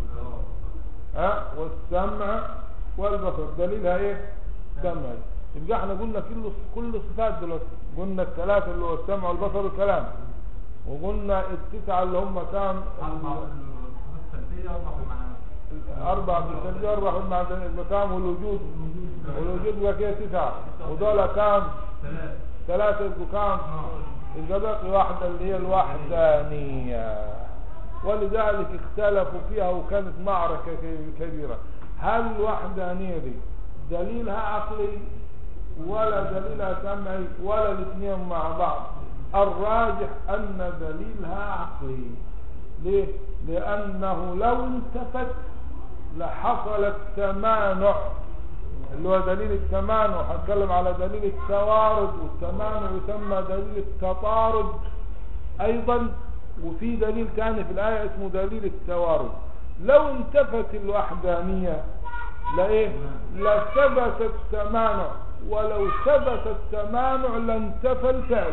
ها والسمع والبصر دليلها ايه سمع يبقى احنا قلنا كل كل الصفات دلوقتي قلنا الثلاثة اللي هو السمع والبصر والكلام وقلنا التسعة اللي هم كام أربع السلبية أربع معنى أربعة في السلبية أربعة في المعدن المكان والوجود والوجود بقى كده تسعة ودول كام ثلاث ثلاثة يبقوا كام يبقى باقي واحدة اللي هي الوحدانية ولذلك اختلفوا فيها وكانت معركة ك- كبيرة هل الوحدانية دي دليلها عقلي ولا دليلها سمعي ولا الاثنين مع بعض الراجح أن دليلها عقلي ليه؟ لأنه لو انتفت لحصل التمانع اللي هو دليل التمانع هنتكلم على دليل التوارد والتمانع يسمى دليل التطارد ايضا وفي دليل ثاني في الايه اسمه دليل التوارد لو انتفت الوحدانيه لايه لثبت التمانع ولو ثبت التمانع لانتفى الفعل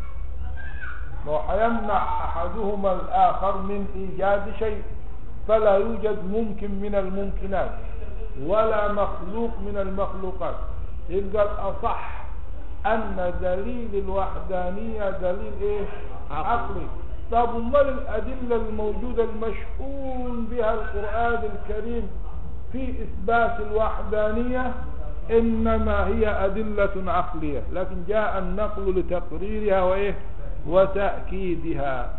ما هو هيمنع احدهما الاخر من ايجاد شيء فلا يوجد ممكن من الممكنات ولا مخلوق من المخلوقات يبقى الأصح أن دليل الوحدانية دليل إيه؟ عقلي طب امال الأدلة الموجودة المشؤون بها القرآن الكريم في إثبات الوحدانية إنما هي أدلة عقلية لكن جاء النقل لتقريرها وإيه وتأكيدها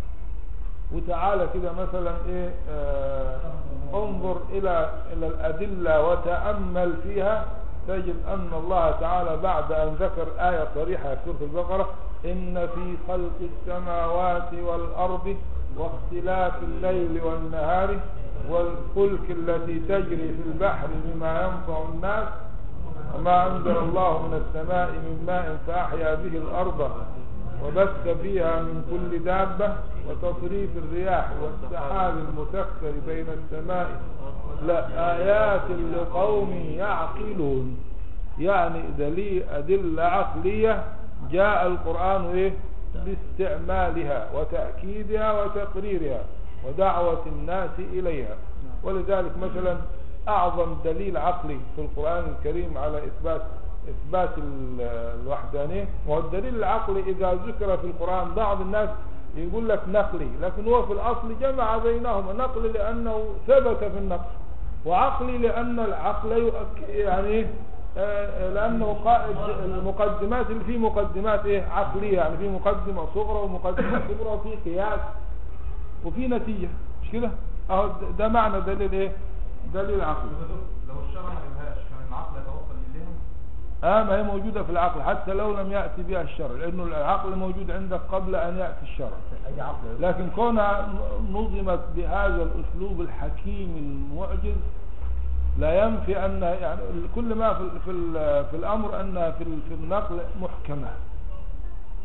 وتعالى كده مثلا ايه آه انظر الى الى الادله وتامل فيها تجد ان الله تعالى بعد ان ذكر ايه صريحه في سوره البقره ان في خلق السماوات والارض واختلاف الليل والنهار والفلك التي تجري في البحر بما ينفع الناس وما انزل الله من السماء من ماء فاحيا به الارض وبث فيها من كل دابة وتصريف الرياح والسحاب المسخر بين السماء لآيات لقوم يعقلون يعني دليل أدلة عقلية جاء القرآن إيه باستعمالها وتأكيدها وتقريرها ودعوة الناس إليها ولذلك مثلا أعظم دليل عقلي في القرآن الكريم على إثبات إثبات ال- الوحدانية وهو الدليل العقلي إذا ذكر في القرآن بعض الناس يقول لك نقلي لكن هو في الأصل جمع بينهما نقلي لأنه ثبت في النقل وعقلي لأن العقل يؤك يعني إيه؟ آه، لأنه قائد المقدمات اللي فيه مقدمات إيه عقلية يعني في مقدمة صغرى ومقدمة كبرى وفي قياس وفي نتيجة مش كده أهو ده- ده معنى دليل إيه دليل عقلي لو الشرع ما جابهاش كان العقل يتوصل إليها اه ما هي موجودة في العقل حتى لو لم يأتي بها الشرع لأنه العقل موجود عندك قبل أن يأتي الشرع اي عقل لكن كونها نظمت بهذا الأسلوب الحكيم المعجز لا ينفي أن يعني كل ما في ال- في ال- في الأمر أنها في ال- في النقل محكمة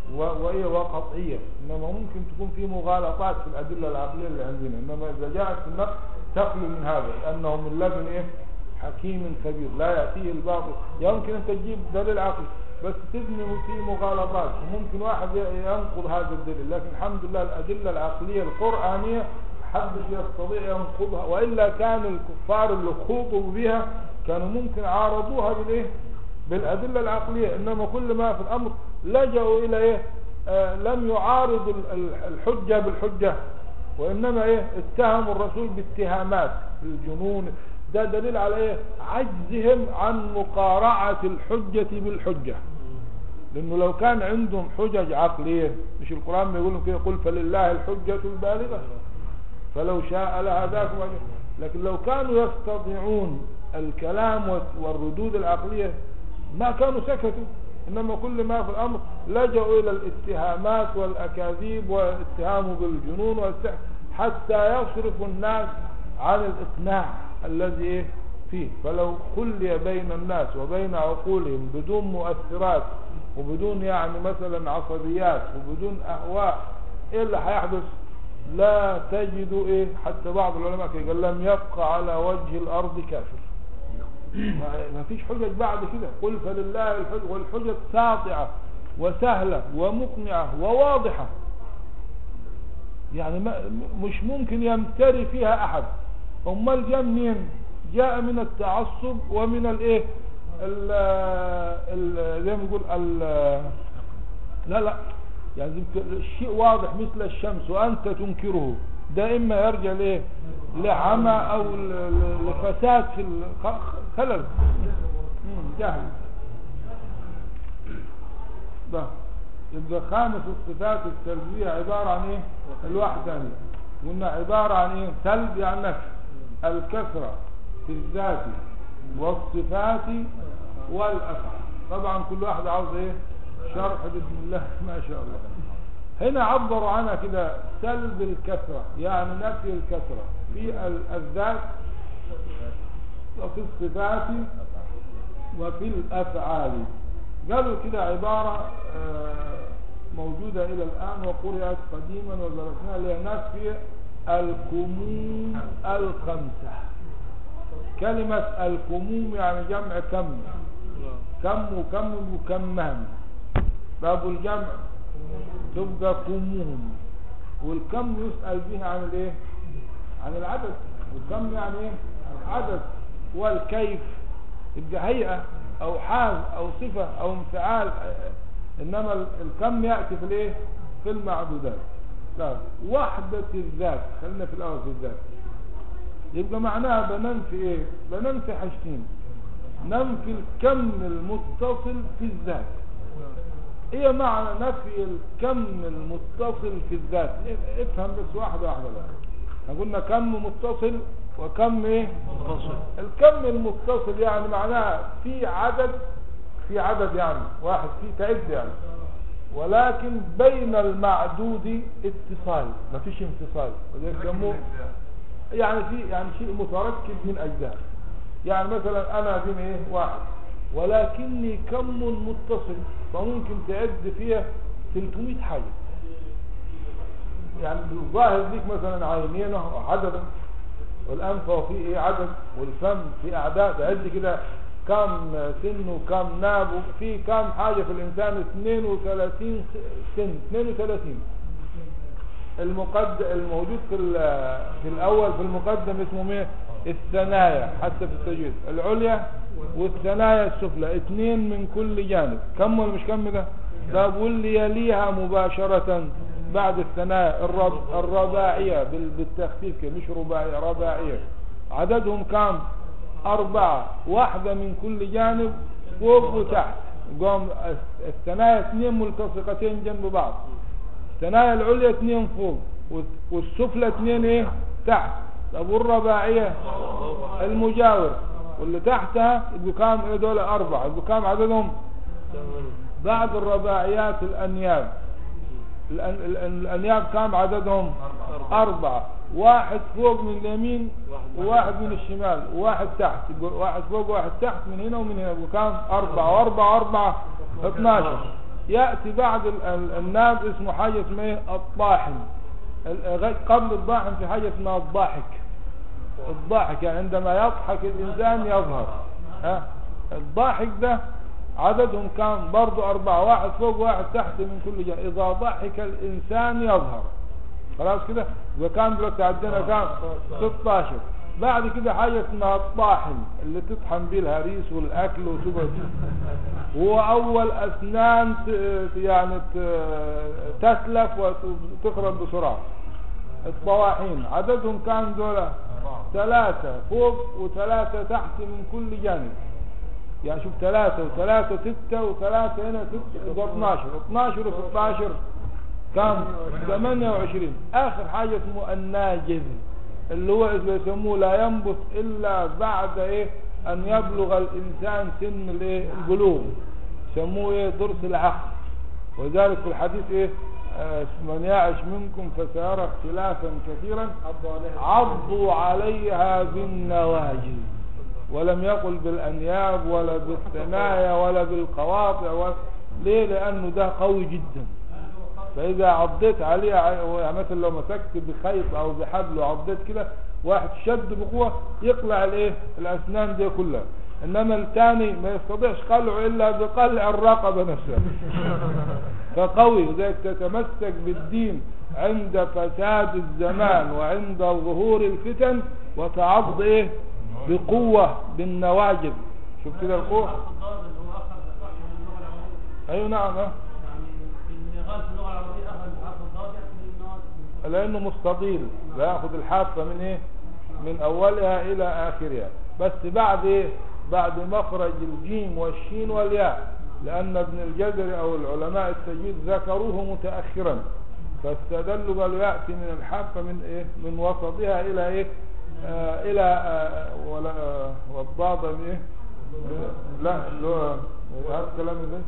و- وإيه وقطعية إنما ممكن تكون في مغالطات في الأدلة العقلية اللي عندنا إنما إذا جاءت في النقل تخلو من هذا لأنه من لدن إيه حكيم خبير لا يأتيه الباطل يمكن أن تجيب دليل عقلي بس تبني في مغالطات وممكن واحد ي- ينقض هذا الدليل لكن الحمد لله الأدلة العقلية القرآنية حدش يستطيع ينقضها وإلا كان الكفار اللي خوضوا بها كانوا ممكن عارضوها بالإيه بالأدلة العقلية إنما كل ما في الأمر لجأوا إلى إيه آه لم يعارض ال- ال- الحجة بالحجة وإنما إيه اتهموا الرسول باتهامات بالجنون ده دليل على إيه عجزهم عن مقارعة الحجة بالحجة لأنه لو كان عندهم حجج عقلية مش القرآن بيقول لهم كده قل فلله الحجة البالغة فلو شاء لهداكم أجمعين. لكن لو كانوا يستطيعون الكلام والس- والردود العقلية ما كانوا سكتوا إنما كل ما في الأمر لجأوا إلى الاتهامات والأكاذيب والاتهام بالجنون والسحر حتى يصرفوا الناس عن الإقناع الذي إيه فيه فلو خلي بين الناس وبين عقولهم بدون مؤثرات وبدون يعني مثلا عصبيات وبدون أهواء إيه اللي هيحدث لا تجد إيه حتى بعض العلماء كده قال لم يبقى على وجه الأرض كافر ما ما فيش حجج بعد كده قل فلله الحجج والحجج ساطعة وسهلة ومقنعة وواضحة يعني ما م- مش ممكن يمتري فيها أحد أمال جاء منين جاء من التعصب ومن الايه ال ال زي ما نقول ال لا لا يعني زي ما الشيء واضح مثل الشمس وأنت تنكره ده إما يرجع لإيه لعمى أو ل- ل- لفساد في الخلل مم، جهل ده يبقى خامس الصفات السلبية عبارة عن ايه الوحدانية قلنا عبارة عن ايه سلب يعني نفي الكثرة في الذات والصفات والأفعال طبعا كل واحد عاوز ايه شرح بسم الله ما شاء الله هنا عبروا عنها كده سلب الكثرة يعني نفي الكثرة في ال- الذات وفي الصفات وفي الأفعال قالوا كده عبارة آه، موجودة إلى الآن وقرأت قديما ودرسناها اللي هي نفي الكموم الخمسة كلمة الكموم يعني جمع كم كم وكم وكمهم باب الجمع تبقى كموم والكم يسأل به عن الايه عن العدد والكم يعني ايه عدد والكيف يبقى هيئة او حال او صفة او انفعال انما ال- الكم يأتي في الايه في المعدودات لا وحدة الذات خلينا في الاول في الذات يبقى معناها بننفي ايه بننفي حاجتين ننفي الكم المتصل في الذات ايه معنى نفي الكم المتصل في الذات إيه- افهم بس واحدة واحدة بقى احنا قلنا كم متصل وكم ايه متصل الكم المتصل يعني معناها في عدد في عدد يعني واحد في تعد يعني ولكن بين المعدود اتصال ما فيش انفصال وده يسموه يعني في يعني شيء متركب من اجزاء يعني مثلا انا بين ايه واحد ولكني كم متصل فممكن تعد فيها 300 حاجه يعني الظاهر ليك مثلا عينين عددا والانف فيه ايه عدد والفم في اعداد عد كده كم سن وكم ناب وفي كم حاجه في الانسان 32 سن 32 المقدم الموجود في ال- في الاول في المقدم اسمه ايه الثنايا حتى في التجويد العليا والثنايا السفلى اثنين من كل جانب كم ولا مش كم ده ده واللي يليها مباشرة بعد الثنايا الرب الرباعية بال- بالتخفيف كده مش رباعية رباعية عددهم كام أربعة واحدة من كل جانب فوق وتحت قام الثنايا اثنين ملتصقتين جنب بعض الثنايا العليا اثنين فوق والس- والسفلى اثنين ايه تحت طب والرباعية المجاور واللي تحتها يبقوا كام ايه دول اربعة يبقوا كام عددهم بعد الرباعيات الانياب الأن- الأن- الانياب كام عددهم اربعة واحد فوق من اليمين وواحد من الشمال وواحد تحت يبقى واحد فوق وواحد تحت من هنا ومن هنا يبقوا كام اربعة واربعة واربعة 12 يأتي بعد ال- ال- الناب اسمه حاجة اسمها ايه الطاحن ال- غير- قبل الضاحن في حاجة اسمها الضاحك الضاحك يعني عندما يضحك الإنسان يظهر ها الضاحك ده عددهم كان برضو أربعة واحد فوق واحد تحت من كل جهة إذا ضحك الإنسان يظهر خلاص كده وكان دلوقتي عندنا كام 16 بعد كده حاجة اسمها الطاحن اللي تطحن بيه الهريس والأكل وتقعد هو أول أسنان ت- يعني ت- تسلف وتخرج بسرعة الطواحين عددهم كان دول ثلاثة فوق وثلاثة تحت من كل جانب يعني شوف ثلاثة وثلاثة ستة وثلاثة هنا ستة يبقى 12 12 و 16 كام 28 آخر حاجة اسمه الناجذ اللي هو إذا يسموه لا ينبت إلا بعد إيه أن يبلغ الإنسان سن الإيه البلوغ يسموه إيه ضرس العقل ولذلك في الحديث إيه آه، من يعش منكم فسيرى اختلافا كثيرا عضوا عليها بالنواجذ ولم يقل بالأنياب ولا بالثنايا ولا بالقواطع ولا ليه لأنه ده قوي جدا فإذا عضيت عليه ع- يعني مثلا لو مسكت بخيط أو بحبل وعضيت كده واحد شد بقوة يقلع الايه الأسنان دي كلها إنما الثاني ما يستطيعش قلعه إلا بقلع الرقبة نفسها فقوي لذلك تتمسك بالدين عند فساد الزمان وعند ظهور الفتن وتعض ايه بقوة بالنواجذ شوف كده القوة الضاد اللي هو اخذ صح من اللغه العربيه ايوه نعم اه. يعني اللي قال في اللغه العربيه اخذ حرف الضاد ياتي من الناس لانه مستطيل بياخد الحافة من ايه من اولها الى اخرها بس بعد ايه بعد مخرج الجيم والشين والياء لان ابن الجزري او العلماء التجويد ذكروه متاخرا فاستدلوا قالوا ياتي من الحافة من ايه من وسطها الى ايه آه الى آه ولا آه والضاد من ايه لا اللي هو هذا الكلام ازاي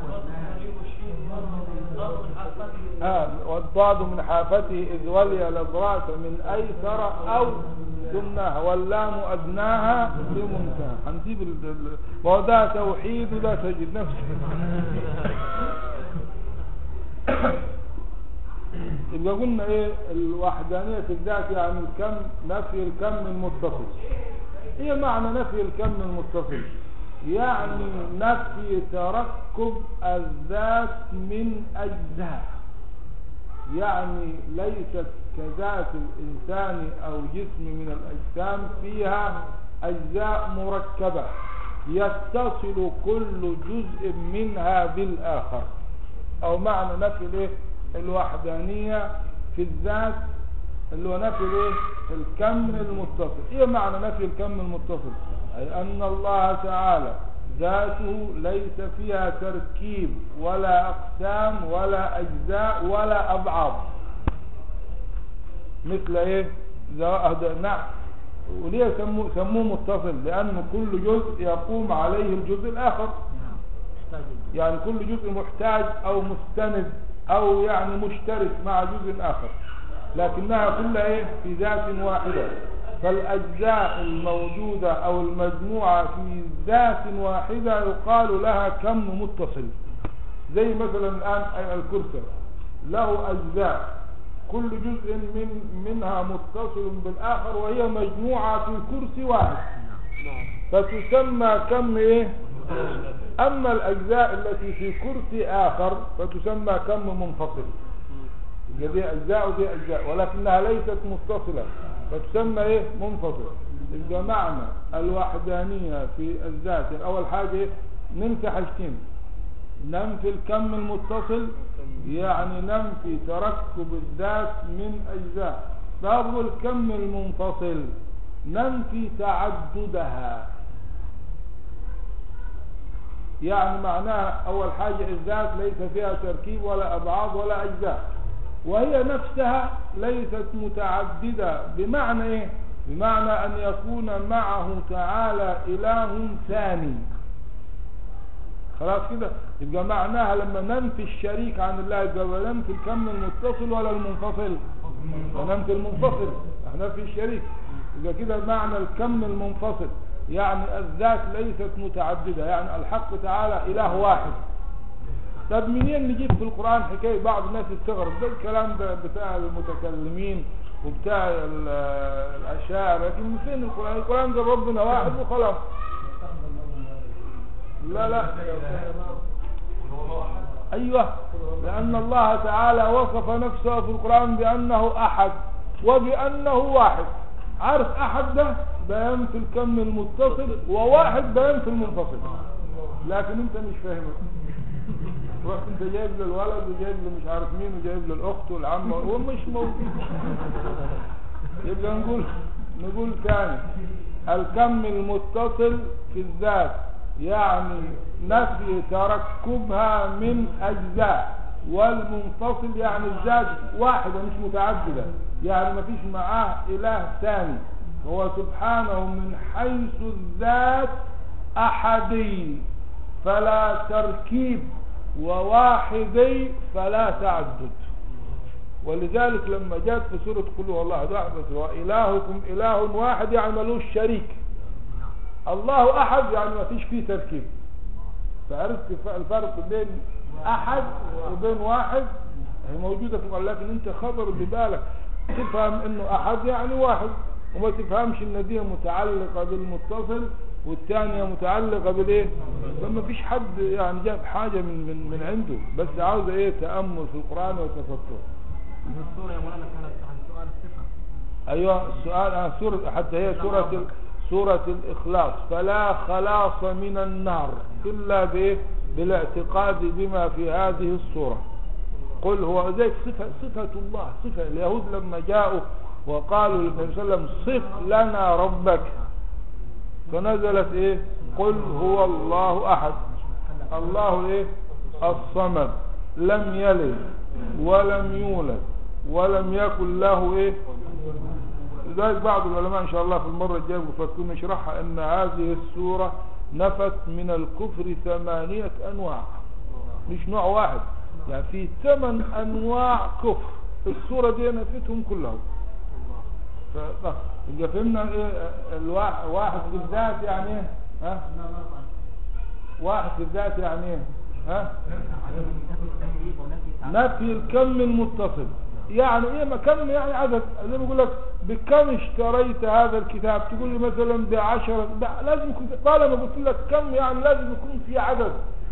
آه والضاد من حافته إذ ولي الأضراس من أيسر أو ثمناها واللام أدناها لمنتهى هنسيب ال- ال- ما هو ده توحيد وده تجد نفسه يبقى قلنا ايه الوحدانية في الذات يعني الكم نفي الكم المتصل هي معنى نفي الكم المتصل يعني نفي تركب الذات من أجزاء يعني ليست كذات الإنسان أو جسم من الأجسام فيها أجزاء مركبة يتصل كل جزء منها بالآخر أو معنى نفي الإيه؟ الوحدانية في الذات اللي هو نفي الايه الكم المتصل ايه معنى نفي الكم المتصل اي ان الله تعالى ذاته ليس فيها تركيب ولا اقسام ولا اجزاء ولا ابعاد مثل ايه ذا نعم وليه سموه, سموه متصل لان كل جزء يقوم عليه الجزء الاخر يعني كل جزء محتاج او مستند او يعني مشترك مع جزء اخر لكنها كلها ايه في ذات واحدة فالاجزاء الموجودة او المجموعة في ذات واحدة يقال لها كم متصل زي مثلا الان الكرسي له اجزاء كل جزء من منها متصل بالاخر وهي مجموعة في كرسي واحد فتسمى كم ايه اما الاجزاء التي في كرسي اخر فتسمى كم منفصل يبقى دي اجزاء ودي اجزاء ولكنها ليست متصلة فتسمى ايه منفصل يبقى معنى الوحدانية في الذات اول حاجة ايه ننفي حاجتين ننفي الكم المتصل يعني ننفي تركب الذات من اجزاء باب الكم المنفصل ننفي تعددها يعني معناها اول حاجة الذات ليس فيها تركيب ولا ابعاد ولا اجزاء وهي نفسها ليست متعددة بمعنى ايه بمعنى ان يكون معه تعالى اله ثاني خلاص كده يبقى معناها لما ننفي الشريك عن الله يبقى ننفي الكم المتصل ولا المنفصل وننفي المنفصل احنا في الشريك يبقى كده معنى الكم المنفصل يعني الذات ليست متعددة يعني الحق تعالى اله واحد طب منين نجيب في القرآن حكاية بعض الناس يستغرب ده الكلام ده بتاع المتكلمين وبتاع ال- الأشاعر لكن فين القرآن القرآن ده ربنا واحد وخلاص لا لا أيوة لأن الله تعالى وصف نفسه في القرآن بأنه أحد وبأنه واحد عارف أحد ده بيان في الكم المتصل وواحد بيان في المنفصل لكن أنت مش فاهمه رحت أنت جايب له الولد وجايب له مش عارف مين وجايب له الأخت والعمة ومش موجود يبقى نقول نقول تاني الكم المتصل في الذات يعني نفي تركبها من أجزاء والمنفصل يعني الذات واحدة مش متعددة يعني ما فيش معاه إله ثاني هو سبحانه من حيث الذات أحدي فلا تركيب وواحدي فلا تعدد ولذلك لما جاءت في سورة قل هو الله أحد بس وإلهكم إله واحد يعني ملوش شريك الله أحد يعني ما فيش فيه تركيب فعرفت الف- الفرق بين أحد وبين واحد هي موجودة في القرآن لكن أنت خبر ببالك تفهم إنه أحد يعني واحد وما تفهمش إن دي متعلقة بالمتصل والثانية متعلقة بالإيه؟ فما فيش حد يعني جاب حاجة من من من عنده بس عاوز إيه تأمل في القرآن وتفكر. الصورة يا مولانا كانت عن سؤال الصفة ايوه السؤال عن سورة حتى هي سورة ال- سورة الإخلاص فلا خلاص من النار إلا بإيه؟ بالاعتقاد بما في هذه السورة قل هو ذلك صفة صفة الله صفة اليهود لما جاءوا وقالوا للنبي صلى الله عليه وسلم صف لنا ربك فنزلت ايه قل هو الله احد الله ايه الصمد لم يلد ولم يولد ولم يكن له ايه لذلك بعض العلماء ان شاء الله في المرة الجاية بفكرون نشرحها ان هذه السورة نفت من الكفر ثمانية انواع مش نوع واحد يعني في ثمان انواع كفر السورة دي نفتهم كلهم ف- ف- يبقى فهمنا ايه الواحد واحد في الذات يعني ايه ها واحد في الذات يعني ايه ها نفي الكم المتصل يعني ايه ما كم يعني عدد زي ما بقول لك بكم اشتريت هذا الكتاب تقول لي مثلا بعشرة لا لازم يكون طالما قلت لك كم يعني لازم يكون في عدد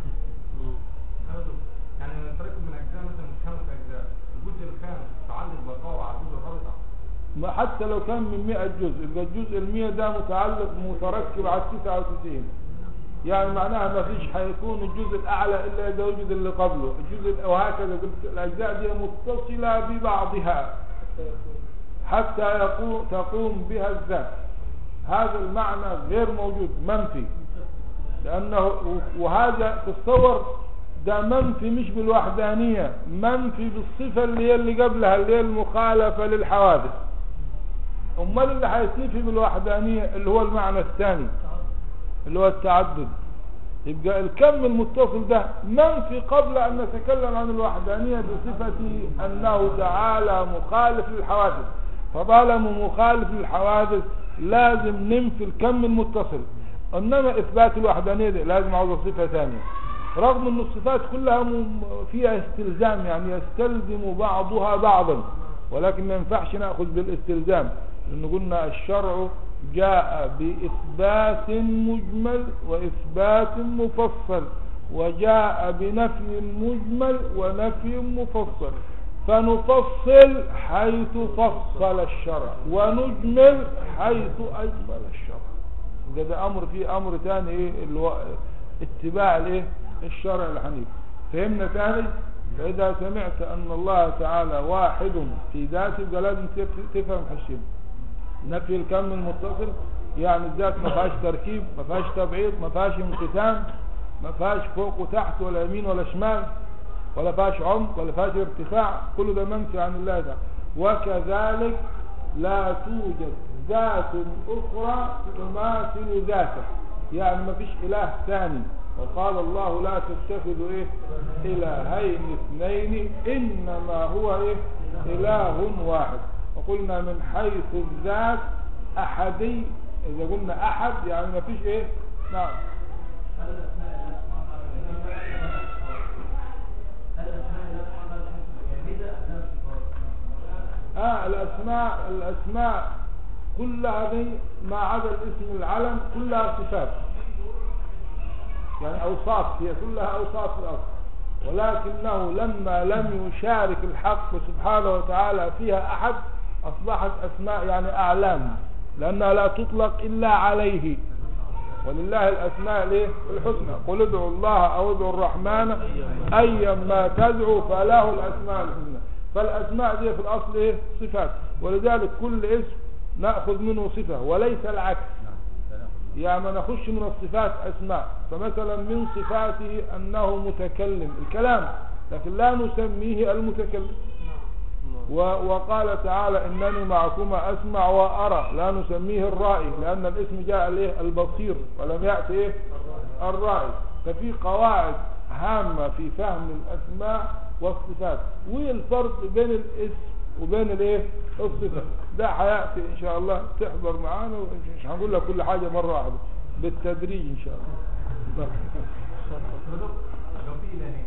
يعني نتركب من اجزاء مثلا من خمس اجزاء الجزء الخامس متعلق بقاء على الجزء الرابع ما حتى لو كان من 100 جزء يبقى الجزء المية ده متعلق متركب على 99 يعني معناها ما فيش حيكون الجزء الأعلى إلا إذا وجد اللي قبله الجزء وهكذا قلت الأجزاء دي متصلة ببعضها حتى يقوم تقوم بها الذات هذا المعنى غير موجود منفي لأنه وهذا تتصور ده منفي مش بالوحدانية منفي بالصفة اللي هي اللي قبلها اللي هي المخالفة للحوادث امال اللي هيتنفي بالوحدانية اللي هو المعنى الثاني اللي هو التعدد يبقى الكم المتصل ده منفي قبل ان نتكلم عن الوحدانية بصفة انه تعالى مخالف للحوادث فطالما مخالف للحوادث لازم ننفي الكم المتصل انما اثبات الوحدانية دي لازم عاوز صفة ثانية رغم ان الصفات كلها م- فيها استلزام يعني يستلزم بعضها بعضا ولكن ما ينفعش ناخذ بالاستلزام لان قلنا الشرع جاء باثبات مجمل واثبات مفصل وجاء بنفي مجمل ونفي مفصل فنفصل حيث فصل الشرع ونجمل حيث اجمل الشرع يبقى ده امر فيه امر ثاني ايه اللي هو اتباع الايه الشرع الحنيف فهمنا ثاني فاذا سمعت ان الله تعالى واحد في ذاته يبقى لازم تف- تفهم حشيم نفي الكم المتصل يعني الذات ما فيهاش تركيب ما فيهاش تبعيض ما فيهاش انقسام ما فيهاش فوق وتحت ولا يمين ولا شمال ولا فيهاش عمق ولا فيهاش ارتفاع كل ده منفي عن الله تعالى وكذلك لا توجد ذات أخرى تماثل ذاته يعني ما فيش إله ثاني وقال الله لا تتخذوا إيه إلهين اثنين إنما هو إيه إله واحد وقلنا من حيث الذات أحدي إذا قلنا أحد يعني ما فيش إيه نعم اه الاسماء الاسماء كلها دي ما عدا الاسم العلم كلها صفات يعني اوصاف هي كلها اوصاف في الاصل ولكنه لما لم يشارك الحق سبحانه وتعالى فيها احد اصبحت اسماء يعني اعلام لانها لا تطلق الا عليه ولله الاسماء ليه الحسنى قل ادعوا الله او ادعوا الرحمن ايا ما تدعو فله الاسماء الحسنى فالاسماء دي في الاصل ايه صفات ولذلك كل اسم ناخذ منه صفه وليس العكس يعني ما نخش من الصفات اسماء فمثلا من صفاته انه متكلم الكلام لكن لا نسميه المتكلم و- وقال تعالى انني معكما اسمع وارى لا نسميه الرائي لان الاسم جاء عليه البصير ولم ياتي ايه الرائي ففي قواعد هامه في فهم الاسماء والصفات والفرق بين الاسم وبين الايه الصفه ده هياتي ان شاء الله تحضر معانا ومش هنقول لك كل حاجه مره واحده بالتدريج ان شاء الله لو في إلهين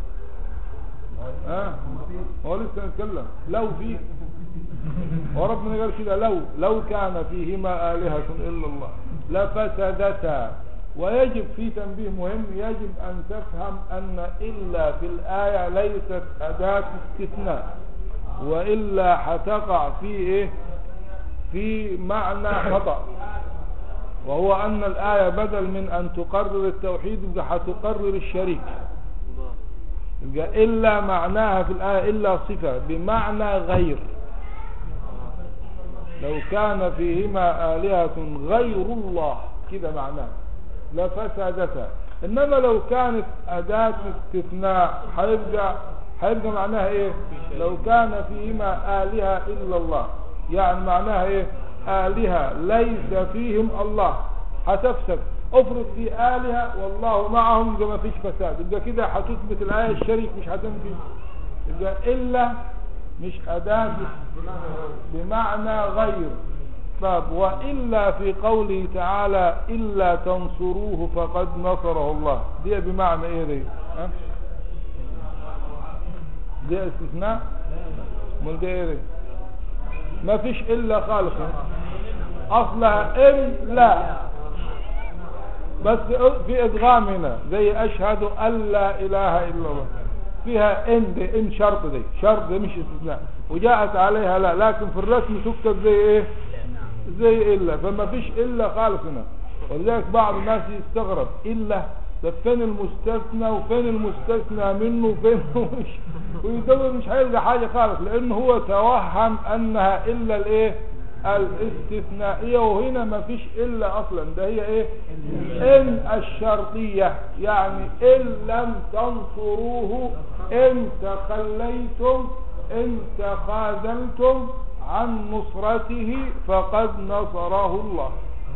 ها هو لسه نتكلم لو في وربنا قال كده لو لو كان فيهما آلهة إلا الله لفسدتا ويجب في تنبيه مهم يجب أن تفهم أن إلا في الآية ليست أداة استثناء وإلا حتقع في إيه في معنى خطأ وهو أن الآية بدل من أن تقرر التوحيد يبقى هتقرر الشريك يبقى إلا معناها في الآية إلا صفة بمعنى غير لو كان فيهما آلهة غير الله كده معناه لفسدتا إنما لو كانت أداة استثناء هيبقى هيبقى معناها إيه لو كان فيهما آلهة إلا الله يعني معناها إيه آلهة ليس فيهم الله هتفسد افرض في آلهة والله معهم يبقى ما فيش فساد يبقى كده هتثبت الآية الشريك مش هتنفي يبقى إلا مش أداة بمعنى غير طب وإلا في قوله تعالى إلا تنصروه فقد نصره الله دي بمعنى إيه دي ها؟ دي استثناء امال دي إيه دي ما فيش إلا خالص أصلها إلا بس في ادغام هنا زي اشهد ان لا اله الا الله فيها ان دي ان شرط دي شرط دي مش استثناء وجاءت عليها لا لكن في الرسم تكتب زي ايه زي الا فما فيش الا خالص هنا ولذلك بعض الناس يستغرب الا طب فين المستثنى وفين المستثنى منه وفين مش ويدور مش هيلقى حاجه خالص لان هو توهم انها الا الايه الاستثنائية وهنا ما فيش إلا أصلا ده هي إيه إن الشرطية يعني إن لم تنصروه إن تخليتم إن تخاذلتم عن نصرته فقد نصره الله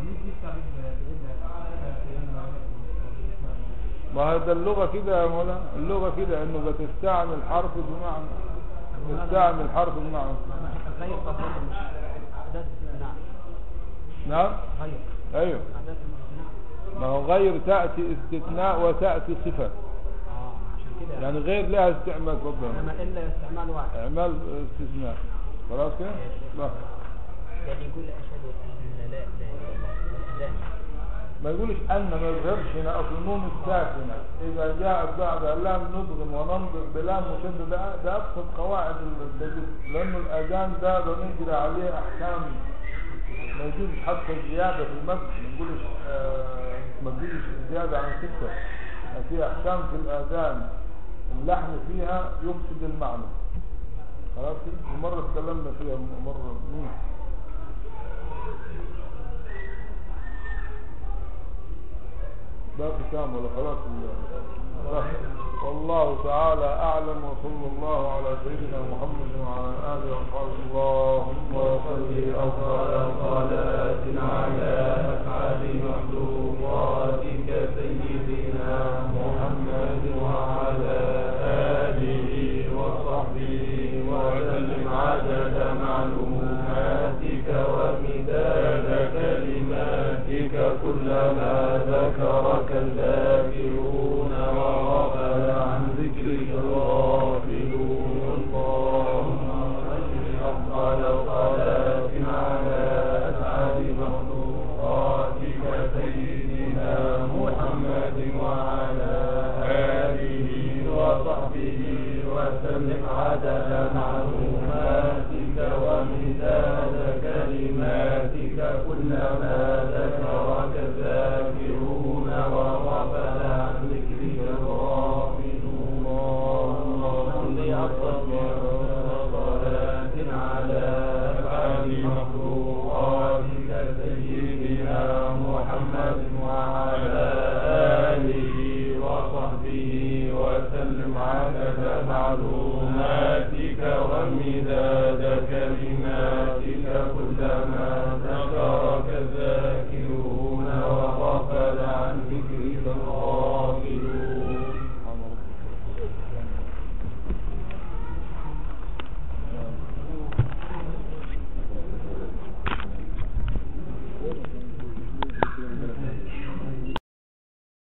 ما هذا اللغة كده يا مولانا اللغة كده انه بتستعمل حرف بمعنى تستعمل حرف بمعنى غير تفضل أداة استثناء نعم غير ايوه أداة استثناء ما هو غير تأتي استثناء وتأتي صفة اه عشان كده يعني غير لها استعمال تفضل انما الا استعمال واحد اعمال استثناء خلاص كده لا يعني يقول أشهد أن لا إله إلا الله لا ما يقولش ان ما يظهرش هنا اصل النون الساكنه اذا جاءت بعد اللام نضغم وننطق بلام مشدد ده ده ابسط قواعد التجويد لانه الاذان ده بنجري عليه احكام ما يجوزش حتى الزياده في المد ما نقولش آه ما تجوزش الزياده عن سته في احكام في الاذان اللحن فيها يفسد المعنى خلاص كده مره اتكلمنا فيها مره مم. باقي كام ولا خلاص ال- خلاص. والله تعالى اعلم وصلى الله على سيدنا محمد وعلى اله وصحبه اللهم صل افضل صلاه على اسعد مخلوقاتك سيدنا محمد وعلى اله وصحبه وسلم عدد معلوماتك ومداد كلماتك كلما ذكرك الذاكرون وغفل عن ذكرك الغافلون اللهم صل أفضل كلماتك كلما ذكرك الذاكرون وغفل عن ذكرك الغافلون اللهم صل صلاة على أفعال مخلوقاتك سيدنا محمد وعلى آله وصحبه وسلم عدد معلوماتك ومداد كلماتك كلما ذكرك الذاكرون